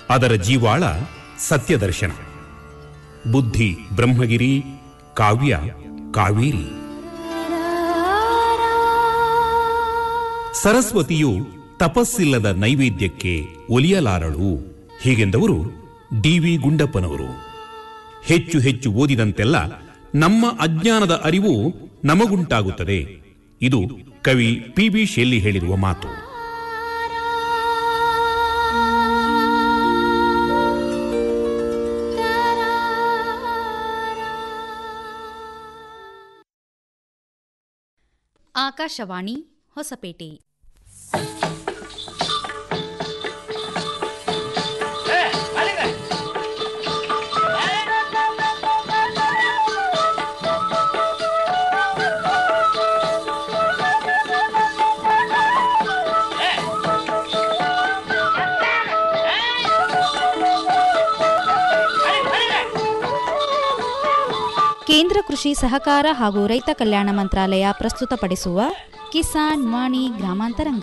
ಅದರ ಜೀವಾಳ ಸತ್ಯದರ್ಶನ ಬುದ್ಧಿ ಬ್ರಹ್ಮಗಿರಿ ಕಾವ್ಯ ಕಾವೇರಿ ಸರಸ್ವತಿಯು ತಪಸ್ಸಿಲ್ಲದ ನೈವೇದ್ಯಕ್ಕೆ ಒಲಿಯಲಾರಳು ಹೀಗೆಂದವರು ಡಿ ವಿ ಗುಂಡಪ್ಪನವರು ಹೆಚ್ಚು ಹೆಚ್ಚು ಓದಿದಂತೆಲ್ಲ ನಮ್ಮ ಅಜ್ಞಾನದ ಅರಿವು ನಮಗುಂಟಾಗುತ್ತದೆ ಇದು ಕವಿ ಪಿ ಬಿ ಶೆಲ್ಲಿ ಹೇಳಿರುವ ಮಾತು ಆಕಾಶವಾಣಿ ಹೊಸಪೇಟೆ ಕೇಂದ್ರ ಕೃಷಿ ಸಹಕಾರ ಹಾಗೂ ರೈತ ಕಲ್ಯಾಣ ಮಂತ್ರಾಲಯ ಪ್ರಸ್ತುತಪಡಿಸುವ ಕಿಸಾನ್ ವಾಣಿ ಗ್ರಾಮಾಂತರಂಗ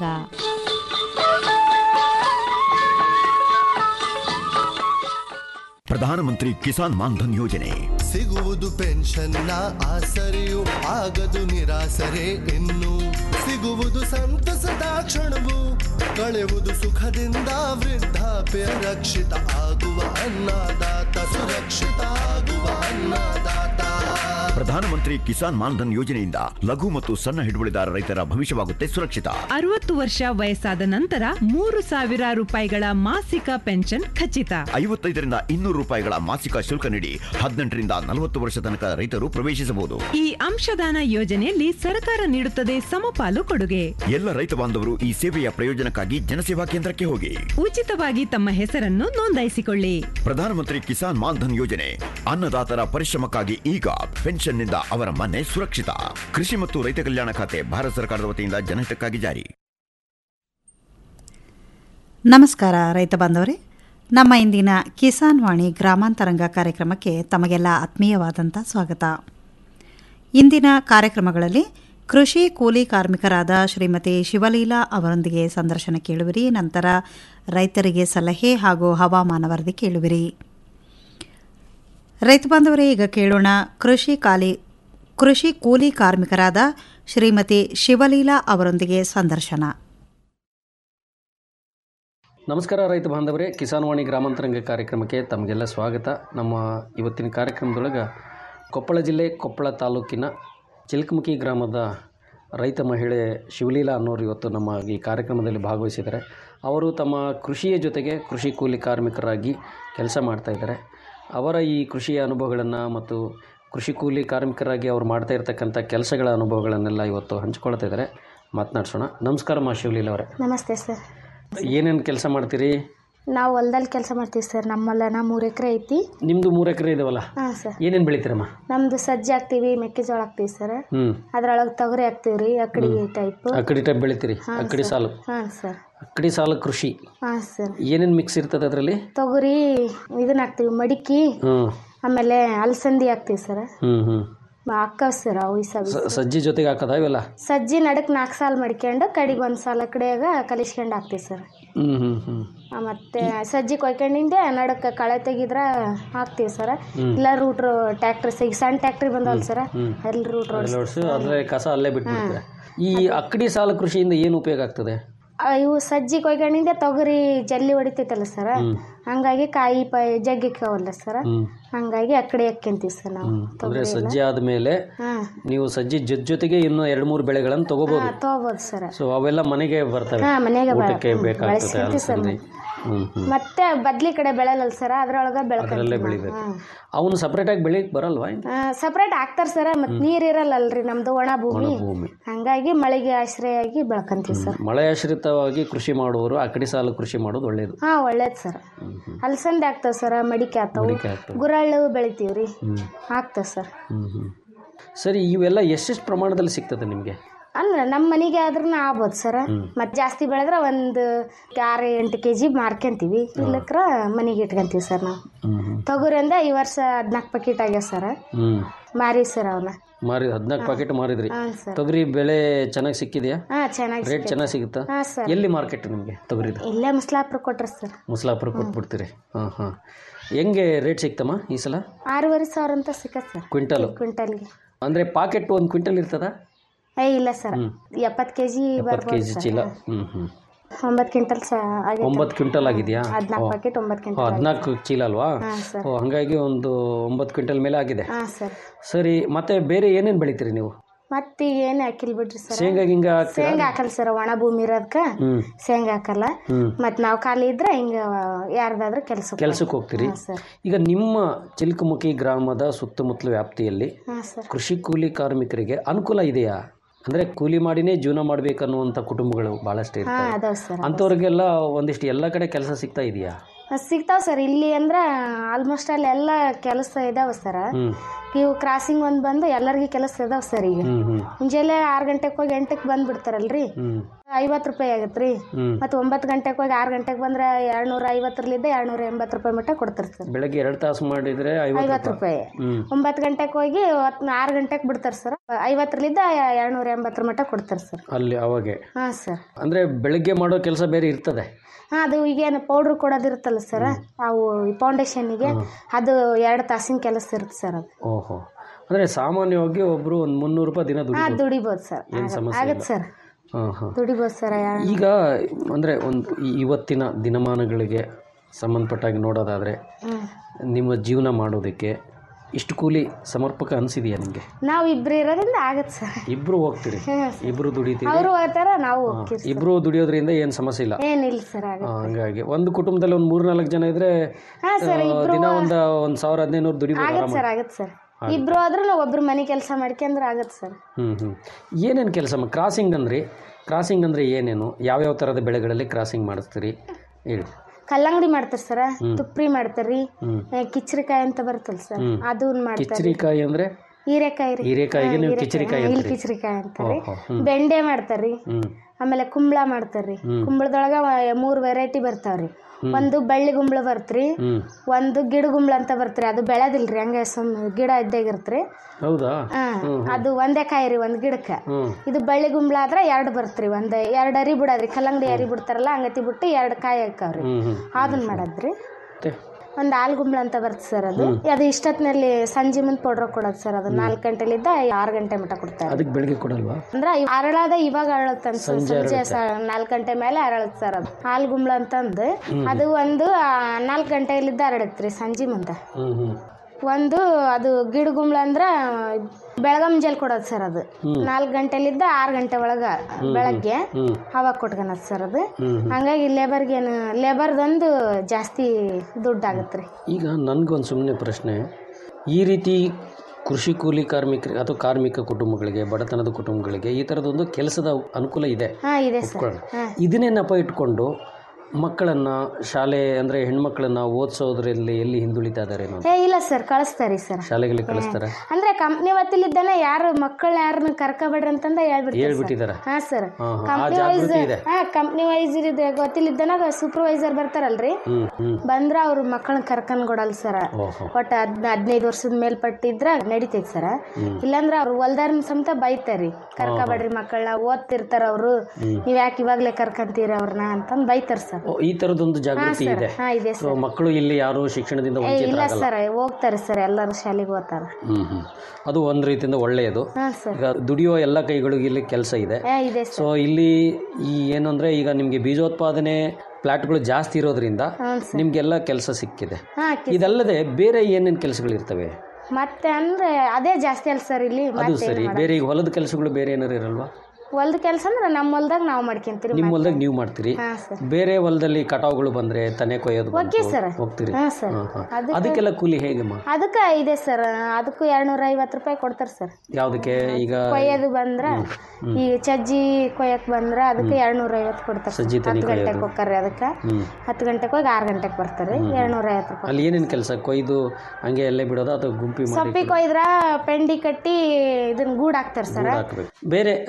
ಪ್ರಧಾನಮಂತ್ರಿ ಕಿಸಾನ್ ಮಾನ್ಧನ್ ಯೋಜನೆ ಸಿಗುವುದು ಪೆನ್ಷನ್ನ ಆಸರೆಯು ಆಗದು ನಿರಾಸರೆ ಇನ್ನು ಸಿಗುವುದು ಸಂತಸದ ಕ್ಷಣವು ಕಳೆಯುವುದು ಸುಖದಿಂದ ವೃದ್ಧಾಪ್ಯ ರಕ್ಷಿತ ಆಗುವ ಅನ್ನದಾತ ಸುರಕ್ಷಿತ ಆಗುವ ಅನ್ನದಾತ ಪ್ರಧಾನಮಂತ್ರಿ ಕಿಸಾನ್ ಮಾನ್ಧನ್ ಯೋಜನೆಯಿಂದ ಲಘು ಮತ್ತು ಸಣ್ಣ ಹಿಡುವಳಿದಾರ ರೈತರ ಭವಿಷ್ಯವಾಗುತ್ತೆ ಸುರಕ್ಷಿತ ಅರವತ್ತು ವರ್ಷ ವಯಸ್ಸಾದ ನಂತರ ಮೂರು ಸಾವಿರ ರೂಪಾಯಿಗಳ ಮಾಸಿಕ ಪೆನ್ಷನ್ ಖಚಿತ ಐವತ್ತೈದರಿಂದ ಇನ್ನೂರು ರೂಪಾಯಿಗಳ ಮಾಸಿಕ ಶುಲ್ಕ ನೀಡಿ ಹದಿನೆಂಟರಿಂದ ನಲವತ್ತು ವರ್ಷ ತನಕ ರೈತರು ಪ್ರವೇಶಿಸಬಹುದು ಈ ಅಂಶದಾನ ಯೋಜನೆಯಲ್ಲಿ ಸರ್ಕಾರ ನೀಡುತ್ತದೆ ಸಮಪಾಲು ಕೊಡುಗೆ ಎಲ್ಲ ರೈತ ಬಾಂಧವರು ಈ ಸೇವೆಯ ಪ್ರಯೋಜನಕ್ಕಾಗಿ ಜನಸೇವಾ ಕೇಂದ್ರಕ್ಕೆ ಹೋಗಿ ಉಚಿತವಾಗಿ ತಮ್ಮ ಹೆಸರನ್ನು ನೋಂದಾಯಿಸಿಕೊಳ್ಳಿ ಪ್ರಧಾನಮಂತ್ರಿ ಕಿಸಾನ್ ಮಾನ್ಧನ್ ಯೋಜನೆ ಅನ್ನದಾತರ ಪರಿಶ್ರಮಕ್ಕಾಗಿ ಈಗ ಪೆನ್ಷನ್ನಿಂದ ಅವರ ಮನೆ ಸುರಕ್ಷಿತ ಕೃಷಿ ಮತ್ತು ರೈತ ಕಲ್ಯಾಣ ಖಾತೆ ಭಾರತ ಸರ್ಕಾರದ ವತಿಯಿಂದ ಜನಹಿತಕ್ಕಾಗಿ ಜಾರಿ ನಮಸ್ಕಾರ ರೈತ ಬಾಂಧವರೇ ನಮ್ಮ ಇಂದಿನ ಕಿಸಾನ್ ವಾಣಿ ಗ್ರಾಮಾಂತರಂಗ ಕಾರ್ಯಕ್ರಮಕ್ಕೆ ತಮಗೆಲ್ಲ ಆತ್ಮೀಯವಾದಂಥ ಸ್ವಾಗತ ಇಂದಿನ ಕಾರ್ಯಕ್ರಮಗಳಲ್ಲಿ ಕೃಷಿ ಕೂಲಿ ಕಾರ್ಮಿಕರಾದ ಶ್ರೀಮತಿ ಶಿವಲೀಲಾ ಅವರೊಂದಿಗೆ ಸಂದರ್ಶನ ಕೇಳುವಿರಿ ನಂತರ ರೈತರಿಗೆ ಸಲಹೆ ಹಾಗೂ ಹವಾಮಾನ ವರದಿ ಕೇಳುವಿರಿ ರೈತ ಬಾಂಧವರೇ ಈಗ ಕೇಳೋಣ ಕೃಷಿ ಕಾಲಿ ಕೃಷಿ ಕೂಲಿ ಕಾರ್ಮಿಕರಾದ ಶ್ರೀಮತಿ ಶಿವಲೀಲಾ ಅವರೊಂದಿಗೆ ಸಂದರ್ಶನ ನಮಸ್ಕಾರ ರೈತ ಬಾಂಧವರೇ ಕಿಸಾನ್ ವಾಣಿ ಗ್ರಾಮಾಂತರಂಗ ಕಾರ್ಯಕ್ರಮಕ್ಕೆ ತಮಗೆಲ್ಲ ಸ್ವಾಗತ ನಮ್ಮ ಇವತ್ತಿನ ಕಾರ್ಯಕ್ರಮದೊಳಗೆ ಕೊಪ್ಪಳ ಜಿಲ್ಲೆ ಕೊಪ್ಪಳ ತಾಲೂಕಿನ ಚಿಲ್ಕಮುಖಿ ಗ್ರಾಮದ ರೈತ ಮಹಿಳೆ ಶಿವಲೀಲಾ ಅನ್ನೋರು ಇವತ್ತು ನಮ್ಮ ಈ ಕಾರ್ಯಕ್ರಮದಲ್ಲಿ ಭಾಗವಹಿಸಿದ್ದಾರೆ ಅವರು ತಮ್ಮ ಕೃಷಿಯ ಜೊತೆಗೆ ಕೃಷಿ ಕೂಲಿ ಕಾರ್ಮಿಕರಾಗಿ ಕೆಲಸ ಮಾಡ್ತಾ ಇದ್ದಾರೆ ಅವರ ಈ ಕೃಷಿಯ ಅನುಭವಗಳನ್ನು ಮತ್ತು ಕೃಷಿ ಕೂಲಿ ಕಾರ್ಮಿಕರಾಗಿ ಅವ್ರು ಮಾಡ್ತಾ ಇರ್ತಕ್ಕಂಥ ಕೆಲಸಗಳ ಅನುಭವಗಳನ್ನೆಲ್ಲ ಇವತ್ತು ಹಂಚ್ಕೊಳ್ತಾ ಇದ್ದಾರೆ ಮಾತನಾಡ್ಸೋಣ ನಮಸ್ಕಾರ ಮಾ ಶಿವಲೀಲಾ ಅವರೇ ನಮಸ್ತೆ ಸರ್ ಏನೇನು ಕೆಲಸ ಮಾಡ್ತೀರಿ ನಾವು ಹೊಲ್ದಲ್ಲಿ ಕೆಲಸ ಮಾಡ್ತೀವಿ ಸರ್ ನಮ್ಮಲ್ಲನ ಮೂರು ಎಕರೆ ಐತಿ ನಿಮ್ಮದು ಮೂರು ಎಕರೆ ಇದಾವಲ್ಲ ಹಾಂ ಸರ್ ಏನೇನು ಬೆಳಿತೀರಮ್ಮ ನಮ್ದು ಸಜ್ಜೆ ಹಾಕ್ತೀವಿ ಮೆಕ್ಕೆಜೋಳ ಹಾಕ್ತೀವಿ ಸರ್ ಹ್ಞೂ ಅದ್ರೊಳಗೆ ತೊಗರಿ ಹಾಕ್ತೀವಿ ರೀ ಅಕ್ಕಡಿ ಟೈಪ್ ಅಕ್ಕಡಿ ಟೈಪ್ ಬೆಳಿತೀರಿ ಹಾಂ ಅಕ್ಕಡಿ ಸರ್. ಸಾಲು ಹಾಂ ಸರ್ ಅಕ್ಕಡಿ ಸಾಲು ಕೃಷಿ ಹಾಂ ಸರ್ ಏನೇನು ಮಿಕ್ಸ್ ಇರ್ತದೆ ಅದರಲ್ಲಿ ತೊಗರಿ ಇದನ್ನ ಹಾಕ್ತೀವಿ ಮಡಿಕೆ ಹ್ಞೂ ಆಮೇಲೆ ಅಲಸಂದಿ ಹಾಕ್ತೀವಿ ಸರ್ ಹ್ಞೂ ಹ್ಞೂ ಹಾಕ್ಕವ್ ಸರ್ ಅವು ಈ ಸವಿ ಸ- ಸಜ್ಜಿ ಜೊತೆಗೆ ಹಾಕೋದ ಇವೆಲ್ಲ ಸಜ್ಜಿ ನಡಕ್ ನಾಲ್ಕು ಸಾಲ ಮಡ್ಕೊಂಡು ಕಡಿಗೆ ಒಂದು ಸಾಲ ಕಡೆಯಾಗ ಕಲಿಸ್ಕೊಂಡು ಹಾಕ್ತೀವಿ ಸರ್ ಹ್ಞೂ ಹ್ಞೂ ಹ್ಞೂ ಆ, ಮತ್ತೆ ಸಜ್ಜಿ ಕೊಯ್ಕೊಂಡಿಂದೆ ನಡಕ್ಕೆ ಕಳೆ ತೆಗಿದ್ರ ಹಾಕ್ತೀವಿ ಸರ್ ಹ್ಮ್. ಇಲ್ಲ ರೂಟ್ರು ಟ್ಯಾಕ್ಟ್ರಿ ಈಗ ಸಣ್ಣ ಟ್ಯಾಕ್ಟ್ರಿ ಬಂದವಲ್ಲ ಸರ್ ಹ್ಮ್. ಅಲ್ಲಿ ರೂಟ್ ರೋಡ್ ಲೋಡ್ಸು ಅಲ್ಲೇ ಕಸ ಅಲ್ಲೇ ಬಿಟ್ಬಿಡ್ತೀರ ಈ ಅಕ್ಕಡಿ ಸಾಲು ಕೃಷಿಯಿಂದ ಏನು ಉಪಯೋಗ ಆಗ್ತದೆ ಇವು ಸಜ್ಜಿ ಕೊಯ್ಕೊಂಡಿಂದೆ ತೊಗರಿ ಜಲ್ಲಿ ಹೊಡಿತೈತಲ್ಲ ಸರ್ ಹಂಗಾಗಿ ಕಾಯಿ ಪಾಯಿ ಜಗ್ಗಿಕ್ಕವಲ್ಲ ಸರ್ ಹ್ಞೂ ಹಂಗಾಗಿ ಅಕ್ಕಡಿ ಹಾಕ್ಯಂತೀವಿ ಸರ್ ನಾವು ಹ್ಞೂ ಅಂದರೆ ತೊಗರಿ ಎಲ್ಲ. ಸಜ್ಜಿ ಆದಮೇಲೆ ಹಾಂ ನೀವು ಸಜ್ಜಿ ಜೊತೆ ಜೊತೆಗೆ ಇನ್ನೂ ಎರಡು ಮೂರು ಬೆಳೆಗಳನ್ನು ತಗೋಬೋದು ಹಾಂ ತೊಗೋಬೋದು ಸರ್ ಸೊ ಅವೆಲ್ಲ ಮನೆಗೆ ಬರ್ತವೆ ಹಾಂ ಮನೆಗೆ ಬ- ಊಟಕ್ಕೆ ಹ್ಮ್, ಬೇಕಾಗ್ತದೆ ಬೆಳೆಸ್ಕೊಂತೀವಿ ಸರ್ ಅಲಸಂದಿ ಹ್ಞೂ ಹ್ಞೂ ಮತ್ತೆ ಬದ್ಲಿ ಕಡೆ ಬೆಳೆಯಲ್ಲ ಸರ್ ಅದ್ರೊಳಗೆ ಅದರಲ್ಲೇ ಬೆಳಿಬೇಕು ಅವನು ಸಪ್ರೇಟಾಗಿ ಬೆಳಿಗ್ಗೆ ಬರಲ್ವಾ ಸಪ್ರೇಟ್ ಹಾಕ್ತಾರೆ ಸರ್ ಮತ್ತೆ ನೀರು ಇರಲ್ಲಲ್ರಿ ನಮ್ದು ಒಣ ಭೂಮಿ ಭೂಮಿ ಹಂಗಾಗಿ ಮಳೆಗೆ ಆಶ್ರಯಾಗಿ ಬೆಳ್ಕೊಂತೀವಿ ಸರ್ ಮಳೆ ಆಶ್ರಿತವಾಗಿ ಕೃಷಿ ಮಾಡುವವರು ಅಕ್ಕಡಿ ಸಾಲು ಕೃಷಿ ಮಾಡೋದು ಒಳ್ಳೇದು ಹಾ ಒಳ್ಳೇದು ಸರ್ ಅಲಸಂದೆ ಆಗ್ತಾವ ಸರ್ ಮಡಿಕೆ ಆಗ್ತಾವ ಮಡಿಕೆ ಆಗ್ತಾವೆ. ಗುರಳ್ಳು ಬೆಳಿತೀವಿ ರೀ ಹ್ಞೂ ಆಗ್ತಾವ ಸರ್ ಹ್ಞೂ ಹ್ಞೂ ಸರಿ ಇವೆಲ್ಲ ಎಷ್ಟೆಷ್ಟು ಪ್ರಮಾಣದಲ್ಲಿ ಸಿಗ್ತದೆ ನಿಮಗೆ ಅಂದ್ರೆ ನಮ್ಮ ಮನೆಗೆ ಆದ್ರೂ ಆಗ್ಬೋದು ಸರ್ ಮತ್ತೆ ಜಾಸ್ತಿ ಬೆಳೆದ್ರೆ ಒಂದು ಆರು ಎಂಟು ಕೆ ಜಿ ಮಾರ್ಕೊಂತೀವಿ ಇಲ್ಲಕ್ರ ಮನೆಗೆ ಇಟ್ಕೊಂತೀವಿ ಸರ್ ನಾವು ಹ್ಮ್ ಹ್ಮ್ ತೊಗರಿಂದ ಈ ವರ್ಷ ಹದಿನಾಲ್ಕು ಪ್ಯಾಕೆಟ್ ಆಗ್ಯಾವ ಸರ್ ಹ್ಮ್ ಮಾರಿ ಸರ್ ಅವನ್ನ ಮಾರಿ ಹದಿನಾಲ್ಕು ಪ್ಯಾಕೆಟ್ ಮಾರಿದ್ರಿ ಹಾಂ ಸರ್ ತೊಗರಿ ಬೆಳೆ ಚೆನ್ನಾಗಿ ಸಿಕ್ಕಿದೆಯಾ ಹಾಂ ಚೆನ್ನಾಗಿ ರೇಟ್ ಚೆನ್ನಾಗಿ ಸಿಗುತ್ತಾ ಹಾಂ ಸರ್ ಎಲ್ಲಿ ಮಾರ್ಕೆಟ್ ನಿಮಗೆ ತೊಗರಿದು ಇಲ್ಲೇ ಮುಸ್ಲಾಪುರ ಕೊಟ್ರಿ ಸರ್ ಮುಸಲಾಪುರ ಕೊಟ್ಬಿಡ್ತೀರಿ ಹಾಂ ಹಾಂ ಹೆಂಗೆ ರೇಟ್ ಸಿಕ್ತಮ್ಮ ಈ ಸಲ ಆರೂವರೆ ಸಾವಿರ ಅಂತ ಸಿಕ್ಕತ್ ಸರ್ ಕ್ವಿಂಟಲು ಕ್ವಿಂಟಲ್ಗೆ ಅಂದರೆ ಪಾಕೆಟ್ ಒಂದು ಕ್ವಿಂಟಲ್ ಇರ್ತದ ಏ ಇಲ್ಲ ಸರ್ ಎಪ್ಪತ್ತು ಕೆ ಜಿ ಇಪ್ಪತ್ತು ಕೆ ಜಿ ಚೀಲ ಹ್ಞೂ ಹ್ಞೂ ಒಂಬತ್ತು ಕ್ವಿಂಟಲ್ ಸ ಆಗೈತೆ ಒಂಬತ್ತು ಕ್ವಿಂಟಲ್ ಆಗಿದೆಯಾ ಹದಿನಾಲ್ಕು ಪ್ಯಾಕೆಟ್ ಒಂಬತ್ತು ಕ್ವಿಂಟಲ್ ಹದಿನಾಲ್ಕು ಚೀಲ ಅಲ್ವಾ ಹಾಂ ಸರ್ ಓ ಹಾಗಾಗಿ ಒಂದು ಒಂಬತ್ತು ಕ್ವಿಂಟಲ್ ಮೇಲೆ ಆಗಿದೆ ಹಾಂ ಸರ್ ಸರಿ ಮತ್ತೆ ಬೇರೆ ಏನೇನು ಬೆಳಿತೀರಿ ನೀವು ಮತ್ತೆ ಏನು ಹಾಕಿಲ್ ಬಿಡ್ರಿ ಸರ್ ಶೇಂಗಾ ಗಿಂಗ ಹಾಕ್ತೀರಾ ಶೇಂಗಾ ಹಾಕಲ್ಲ ಸರ್ ಒಣ ಭೂಮಿ ಇರೋದಕ್ಕೆ ಹ್ಞೂ ಶೇಂಗಾ ಹಾಕಲ್ಲ ಹ್ಞೂ ಮತ್ತು ನಾವು ಖಾಲಿ ಇದ್ರೆ ಹಿಂಗೆ ಯಾರ್ದಾದ್ರೂ ಕೆಲಸ ಕೆಲ್ಸಕ್ಕೆ ಹೋಗ್ತೀರಿ ಸರ್ ಈಗ ನಿಮ್ಮ ಚಿಲ್ಕಮುಖಿ ಗ್ರಾಮದ ಸುತ್ತಮುತ್ತಲ ವ್ಯಾಪ್ತಿಯಲ್ಲಿ ಹಾಂ ಸರ್ ಕೃಷಿ ಕೂಲಿ ಕಾರ್ಮಿಕರಿಗೆ ಅನುಕೂಲ ಇದೆಯಾ ಅಂದರೆ ಕೂಲಿ ಮಾಡಿನೇ ಜೀವನ ಮಾಡಬೇಕನ್ನುವಂಥ ಕುಟುಂಬಗಳು ಭಾಳಷ್ಟು ಹಾಂ ಇರ್ತವೆ ಅದಾವ ಸರ್ ಅಂಥವ್ರಿಗೆಲ್ಲ ಒಂದಿಷ್ಟು ಎಲ್ಲ ಕಡೆ ಕೆಲಸ ಸಿಗ್ತಾ ಇದೆಯಾ ಸಿಗ್ತಾವ ಸರ್ ಇಲ್ಲಿ ಅಂದ್ರೆ ಆಲ್ಮೋಸ್ಟ್ ಅಲ್ಲಿ ಎಲ್ಲ ಕೆಲಸ ಇದಾವ ಸರ್ ಹ್ಞೂ ಇವು ಕ್ರಾಸಿಂಗ್ ಒಂದು ಬಂದು ಎಲ್ಲರಿಗೂ ಕೆಲಸ ಇದಾವ ಸರ್ ಈಗ ಹ್ಞೂ ಹ್ಞೂ ಮುಂಜಾನೆ ಆರು ಗಂಟೆಗೆ ಹೋಗಿ ಎಂಟಕ್ಕೆ ಬಂದ್ಬಿಡ್ತಾರಲ್ರಿ ಹ್ಞೂ ಐವತ್ತು ರೂಪಾಯಿ ಆಗತ್ತೆ ರೀ ಹ್ಞೂ ಮತ್ತು ಒಂಬತ್ತು ಗಂಟೆಗೆ ಹೋಗಿ ಆರು ಗಂಟೆಗೆ ಬಂದ್ರೆ ಎರಡ್ನೂರ ಐವತ್ತರಲ್ಲಿದ್ದ ಎರಡ್ನೂರ ಎಂಬತ್ತು ರೂಪಾಯಿ ಮಟ್ಟ ಕೊಡ್ತಾರೆ ಸರ್ ಬೆಳಗ್ಗೆ ಎರಡು ತಾಸು ಮಾಡಿದರೆ ಐವತ್ತು ಐವತ್ತು ರೂಪಾಯಿ ಹ್ಞೂ ಒಂಬತ್ತು ಗಂಟೆಗೆ ಹೋಗಿ ಹೊತ್ತು ಆರು ಗಂಟೆಗೆ ಬಿಡ್ತಾರೆ ಸರ್ ಐವತ್ತರಲ್ಲಿದ್ದ ಎರಡ್ನೂರ ಎಂಬತ್ತರ ಮಟ್ಟ ಕೊಡ್ತಾರೆ ಸರ್ ಅಲ್ಲಿ ಅವಾಗೆ ಹಾಂ ಸರ್ ಅಂದರೆ ಬೆಳಗ್ಗೆ ಮಾಡೋ ಕೆಲಸ ಬೇರೆ ಇರ್ತದೆ ಹಾಂ ಅದು ಈಗೇನು ಪೌಡ್ರ್ ಕೊಡೋದಿರುತ್ತಲ್ಲ ಸರ್ ಅವು ಫೌಂಡೇಶನ್ನಿಗೆ ಅದು ಎರಡು ತಾಸಿನ ಕೆಲಸ ಇರುತ್ತೆ ಸರ್ ಅದು ಓಹೋ ಅಂದರೆ ಸಾಮಾನ್ಯವಾಗಿ ಒಬ್ಬರು ಒಂದು ಮುನ್ನೂರು ರೂಪಾಯಿ ದಿನ ದುಡಿ ಹಾಂ ದುಡಿಬೋದು ಸರ್ ಸಮಸ್ಯೆ ಆಗತ್ತೆ ಸರ್ ಹಾಂ ಹಾಂ ದುಡಿಬೋದು ಸರ್ ಈಗ ಅಂದರೆ ಒಂದು ಈ- ಇವತ್ತಿನ ದಿನಮಾನಗಳಿಗೆ ಸಂಬಂಧಪಟ್ಟಾಗಿ ನೋಡೋದಾದರೆ ಹ್ಞೂ ನಿಮ್ಮ ಜೀವನ ಮಾಡೋದಕ್ಕೆ ಇಷ್ಟು ಕೂಲಿ ಸಮರ್ಪಕ ಅನಿಸಿದೆಯಾ ನಿಮಗೆ ನಾವು ಇಬ್ರು ಇರೋದ್ರಿಂದ ಆಗತ್ತೆ ಸರ್ ಇಬ್ಬರು ಹೋಗ್ತೀರಿ ಇಬ್ಬರು ದುಡಿತೀರಿ ಅವರು ಹೋಗ್ತಾರ ನಾವು ಹೋಗ್ತೀವಿ ಇಬ್ಬರು ದುಡಿಯೋದ್ರಿಂದ ಏನು ಸಮಸ್ಯೆ ಇಲ್ಲ ಏನಿಲ್ಲ ಸರ್ ಆಗ ಆ, ಹಂಗಾಗಿ ಒಂದು ಕುಟುಂಬದಲ್ಲಿ ಒಂದು ಮೂರು ನಾಲ್ಕು ಜನ ಇದ್ರೆ ಹಾಂ ಸರ್ ಆ, ಇಬ್ರು ದಿನ ಒಂದು ಒಂದು ಸಾವಿರ ಹದಿನೈದು ದುಡಿಬೋದು ಆಗತ್ತೆ ಸರ್ ಆಗತ್ತೆ ಸರ್ ಇಬ್ರು ಆದ್ರೂ ನಾವು ಒಬ್ರು ಮನೆ ಕೆಲಸ ಮಾಡ್ಕೊಂಡ್ರೆ ಆಗತ್ತೆ ಸರ್ ಹ್ಞೂ ಹ್ಞೂ ಏನೇನು ಕೆಲಸ ಕ್ರಾಸಿಂಗ್ ಅಂದ್ರಿ ಕ್ರಾಸಿಂಗ್ ಅಂದರೆ ಏನೇನು ಯಾವ್ಯಾವ ಥರದ ಬೆಳೆಗಳಲ್ಲಿ ಕ್ರಾಸಿಂಗ್ ಮಾಡಿಸ್ತೀರಿ ಹೇಳಿ ಕಲ್ಲಂಗಡಿ ಮಾಡ್ತಾರ ಸರ್ ತುಪ್ರಿ ಮಾಡ್ತಾರ್ರಿ ಹ್ಮ್. ಏ, ಕಿಚ್ರಿಕಾಯಿ ಅಂತ ಬರ್ತಲ್ಲ ಸರ್ ಅದನ್ನ ಮಾಡ್ತಾರೆ ಕಿಚರಿಕಾಯಿ ಅಂದರೆ ಹೀರೆಕಾಯಿ ರೀ ಹೀರೆಕಾಯಿಗೆ ನೀವು ಕಿಚರಿಕಾಯಿ ಇಲ್ಲಿ ಅಂತೀರಿ ಕಿಚ್ರಿಕಾಯಿ ಅಂತಾರ್ರಿ ಓಹೋ, ಹ್ಮ್. ಬೆಂಡೆ ಮಾಡ್ತಾರ್ರಿ ಹ್ಞೂ ಆಮೇಲೆ ಕುಂಬಳ ಮಾಡ್ತಾರ್ರಿ ಕುಂಬಳದೊಳಗ ಮೂರು ವೆರೈಟಿ ಬರ್ತಾವ್ರಿ ಒಂದು ಬಳ್ಳಿ ಗುಂಬಳ ಬರ್ತ್ರಿ ಹ್ಞೂ ಒಂದು ಗಿಡ ಗುಂಬಳ ಅಂತ ಬರ್ತ್ರಿ ಅದು ಬೆಳೆದಿಲ್ರಿ ಹಂಗೆ ಸುಮ್ ಗಿಡ ಇದ್ದಾಗಿರ್ತ್ರಿ ಹೌದಾ ಹಾ ಅದು ಒಂದೇ ಕಾಯಿ ರೀ ಒಂದ್ ಗಿಡಕ್ಕೆ ಹ್ಞೂ ಇದು ಬಳ್ಳಿ ಗುಂಬಳ ಆದ್ರೆ ಎರಡು ಬರ್ತ್ರಿ ಒಂದ್ ಎರಡು ಅರಿ ಬಿಡೋದ್ರಿ ಕಲ್ಲಂಗಡಿ ಅರಿ ಬಿಡ್ತಾರಲ್ಲ ಹಂಗತಿ ಬಿಟ್ಟು ಎರಡು ಕಾಯಿ ಹಾಕಾವ್ರಿ ಹ್ಞೂ ಹ್ಞೂ ಅದನ್ನ ಮಾಡದ್ರಿ ಮತ್ತೆ ಒಂದು ಹಾಲು ಗುಂಬಳ ಅಂತ ಬರ್ತದೆ ಸರ್ ಅದು ಅದು ಇಷ್ಟೊತ್ತಿನಲ್ಲಿ ಸಂಜೆ ಮುಂದೆ ಪೌಡ್ರ್ ಕೊಡೋದು ಸರ್ ಅದು ನಾಲ್ಕು ಗಂಟೆಲಿದ್ದ ಆರು ಗಂಟೆ ಮಟ್ಟ ಕೊಡ್ತಾರೆ ಅದಕ್ಕೆ ಬೆಳಿಗ್ಗೆ ಕೊಡಲ್ವಾ ಅಂದ್ರೆ ಇವ್ ಅರಳಾದ ಇವಾಗ ಅರಳುತ್ತೆ ಸರ್ ಸಂಜೆ ನಾಲ್ಕು ಗಂಟೆ ಮೇಲೆ ಅರಳುತ್ತೆ ಸರ್ ಅದು ಹಾಲು ಗುಂಬಳ ಅಂತಂದು ಅದು ಒಂದು ನಾಲ್ಕು ಗಂಟೆಲಿದ್ದ ಅರಳತ್ರಿ ಸಂಜೆ ಮುಂದೆ ಹ್ಞೂ ಹ್ಞೂ ಒಂದು ಅದು ಗಿಡ ಗುಂಬಳ ಅಂದ್ರ ಬೆಳಗ್ಗೆ ಮುಂಜಾನೆ ಕೊಡೋದು ಸರ್ ಅದು ನಾಲ್ಕು ಗಂಟೆಲಿದ್ದ ಆರು ಗಂಟೆ ಒಳಗ ಬೆಳಗ್ಗೆ ಅವಾಗ ಕೊಟ್ಕೊಳದ್ ಸರ್ ಅದು ಹಂಗಾಗಿ ಲೇಬರ್ಗೇನು ಲೇಬರ್ದೊಂದು ಜಾಸ್ತಿ ದುಡ್ಡು ಆಗತ್ತೆ ರೀ ಈಗ ನನಗೊಂದು ಸುಮ್ಮನೆ ಪ್ರಶ್ನೆ ಈ ರೀತಿ ಕೃಷಿ ಕೂಲಿ ಕಾರ್ಮಿಕರಿಗೆ ಅಥವಾ ಕಾರ್ಮಿಕ ಕುಟುಂಬಗಳಿಗೆ ಬಡತನದ ಕುಟುಂಬಗಳಿಗೆ ಈ ಥರದೊಂದು ಕೆಲಸದ ಅನುಕೂಲ ಇದೆ ಹಾ ಇದೆ ಸರ್ ಒಪ್ಕೊಳ್ಳೋಣ. ಇದನ್ನೇ ನೆಪ ಇಟ್ಕೊಂಡು ಮಕ್ಕಳನ್ನ ಶಾಲೆ ಅಂದರೆ ಹೆಣ್ಮಕ್ಳನ್ನ ಓದಿಸೋದ್ರಲ್ಲಿ ಎಲ್ಲಿ ಹಿಂದುಳಿತಾ ಇದ್ದಾರೆ ಅನ್ನೋದು ಏ ಇಲ್ಲ ಸರ್ ಕಳಿಸ್ತಾರಿ ಸರ್ ಶಾಲೆಗಳಿಗೆ ಕಳಿಸ್ತಾರೆ ಅಂದ್ರೆ ಕಂಪ್ನಿ ಹೊತ್ತಿಲಿದ್ದಾನೆ ಯಾರು ಮಕ್ಕಳು ಯಾರನ್ನ ಕರ್ಕೊಬೇಡ್ರಿ ಅಂತಂದ ಹೇಳ್ಬಿಡ್ತಾರೆ ಹೇಳ್ಬಿಟ್ಟಿದ್ದಾರೆ ಹಾ ಸರ್ ಹಾಂ ಹಾಂ ಆ ಕಂಪ್ನಿ ವೈಸ್ ಜಾಗೃತಿ ಇದೆ ಹಾ ಕಂಪ್ನಿ ವೈಸ್ ಗೊತ್ತಿಲ್ಲಿದ್ದಾನ ಸೂಪರ್ವೈಸರ್ ಬರ್ತಾರಲ್ರಿ ಹ್ಞೂ ಹ್ಞೂ ಬಂದ್ರ ಅವ್ರ ಮಕ್ಕಳನ್ನ ಕರ್ಕೊಂಡ್ ಕೊಡಲ್ಲ ಸರ್ ಓಹೋ ಒಟ್ಟು ಹದ್ ಹದಿನೈದು ವರ್ಷದ ಮೇಲ್ಪಟ್ಟಿದ್ರ ನಡಿತೈತಿ ಸರ್ ಇಲ್ಲಾಂದ್ರ ಅವ್ರು ಹೊಲ್ದಾರನ್ ಸಮೇತ ಬೈತಾರ್ರಿ ಕರ್ಕೊಬೇಡ್ರಿ ಮಕ್ಕಳನ್ನ ಓದ್ತಿರ್ತಾರ ಅವ್ರು ನೀವ್ ಯಾಕೆ ಇವಾಗ್ಲೇ ಕರ್ಕಂತೀರ ಅವ್ರನ್ನ ಅಂತಂದ್ ಬೈತಾರ ಸರ್ ಓ, ಈ ಥರದೊಂದು ಜಾಗೃತಿ ಇದೆ ಹಾ ಇದೆ ಸೊ ಮಕ್ಕಳು ಇಲ್ಲಿ ಯಾರು ಶಿಕ್ಷಣದಿಂದ ಏ ಇಲ್ಲ ವಂಚಿತರಾಗಲ್ಲ ಸರ್ ಹೋಗ್ತಾರೆ ಸರ್ ಎಲ್ಲರೂ ಶಾಲೆಗೆ ಹೋಗ್ತಾರ ಹ್ಞೂ ಹ್ಞೂ ಅದು ಒಂದು ರೀತಿಯಿಂದ ಒಳ್ಳೆಯದು ಹಾ ಸರ್ ಈಗ ದುಡಿಯೋ ಎಲ್ಲ ಕೈಗಳಿಗೂ ಇಲ್ಲಿ ಕೆಲಸ ಇದೆ ಏ ಇದೆ ಸರ್ ಸೊ ಇಲ್ಲಿ ಈ ಏನಂದ್ರೆ ಈಗ ನಿಮಗೆ ಬೀಜೋತ್ಪಾದನೆ ಪ್ಲಾಟ್ಗಳು ಜಾಸ್ತಿ ಇರೋದ್ರಿಂದ ಹ್ಞೂ ಸರ್ ನಿಮಗೆಲ್ಲ ಕೆಲಸ ಸಿಕ್ಕಿದೆ ಹಾ ಇದಲ್ಲದೆ ಬೇರೆ ಏನೇನು ಕೆಲಸಗಳಿರ್ತವೆ ಮತ್ತೆ ಅಂದ್ರೆ ಅದೇ ಜಾಸ್ತಿ ಅಲ್ಲ ಸರ್ ಇಲ್ಲಿ ಅದು ಮತ್ತೆ ಸರಿ ಬೇರೆ ಈಗ ಹೊಲದ ಕೆಲಸಗಳು ಬೇರೆ ಏನಾರು ಇರಲ್ವಾ ಹೊಲ್ದ ಕೆಲಸ ಅಂದ್ರೆ ನಮ್ಮ ಹೊಲ್ದಾಗ ನಾವು ಮಾಡ್ಕೊಂತೀರಿ ನಿಮ್ಮ ಹೊಲದಾಗ ನೀವು ಮಾಡ್ತೀರಿ ಹಾ ಸರ್ ಬೇರೆ ಹೊಲದಲ್ಲಿ ಕಟಾವುಗಳು ಬಂದ್ರೆ ತನೆ ಕೊಯ್ಯೋದು ಬಂತು, ಓಕೆ ಸರ್ ಹೋಗ್ತೀರಿ ಹಾ ಸರ್ ಹಾ, ಹಾ. ಅದಕ್ಕೆ- ಅದಕ್ಕೆಲ್ಲ ಕೂಲಿ ಹೇಗಮ್ಮ ಅದಕ್ಕೆ ಇದೆ ಸರ್ ಅದಕ್ಕೂ ಎರಡ್ನೂರ ಐವತ್ತು ರೂಪಾಯಿ ಕೊಡ್ತಾರೆ ಸರ್ ಯಾವುದಕ್ಕೆ ಈಗ ಕೊಯ್ಯೋದು ಬಂದ್ರ ಈ ಚಜ್ಜಿ ಕೊಯ್ಯಕ್ ಬಂದ್ರ ಅದಕ್ಕೆ ಎರಡ್ನೂರ ಐವತ್ತು ಕೊಡ್ತಾರೆ ಸರ್. ಸಜ್ಜಿ ತನಿ ಹತ್ತು ಗಂಟೆಗೆ ಹೋಗ್ತಾರೆ ಅದಕ್ಕೆ ಹ್ಮ್ ಹತ್ತು ಗಂಟೆಗೆ ಹೋಗಿ ಆರು ಗಂಟೆಗೆ ಬರ್ತಾರೆ ಎರಡ್ನೂರ ಐವತ್ತು ರೂಪಾಯಿ ಅಲ್ಲಿ ಏನೇನು ಕೆಲಸ ಕೊಯ್ದು ಹಂಗೆ ಎಲ್ಲೇ ಬಿಡೋದು ಅಥವಾ ಗುಂಪಿ ಮಾಡಿ ಸೊಪ್ಪಿ ಕೊಯ್ದ್ರ ಪೆಂಡಿ ಕಟ್ಟಿ ಇದನ್ನ ಗೂಡ್ ಹಾಕ್ತಾರೆ ಸರ್ ಹಾಕ್ಬೇಕು ಬೇರೆ ಅಂದ್ರೆ ಈ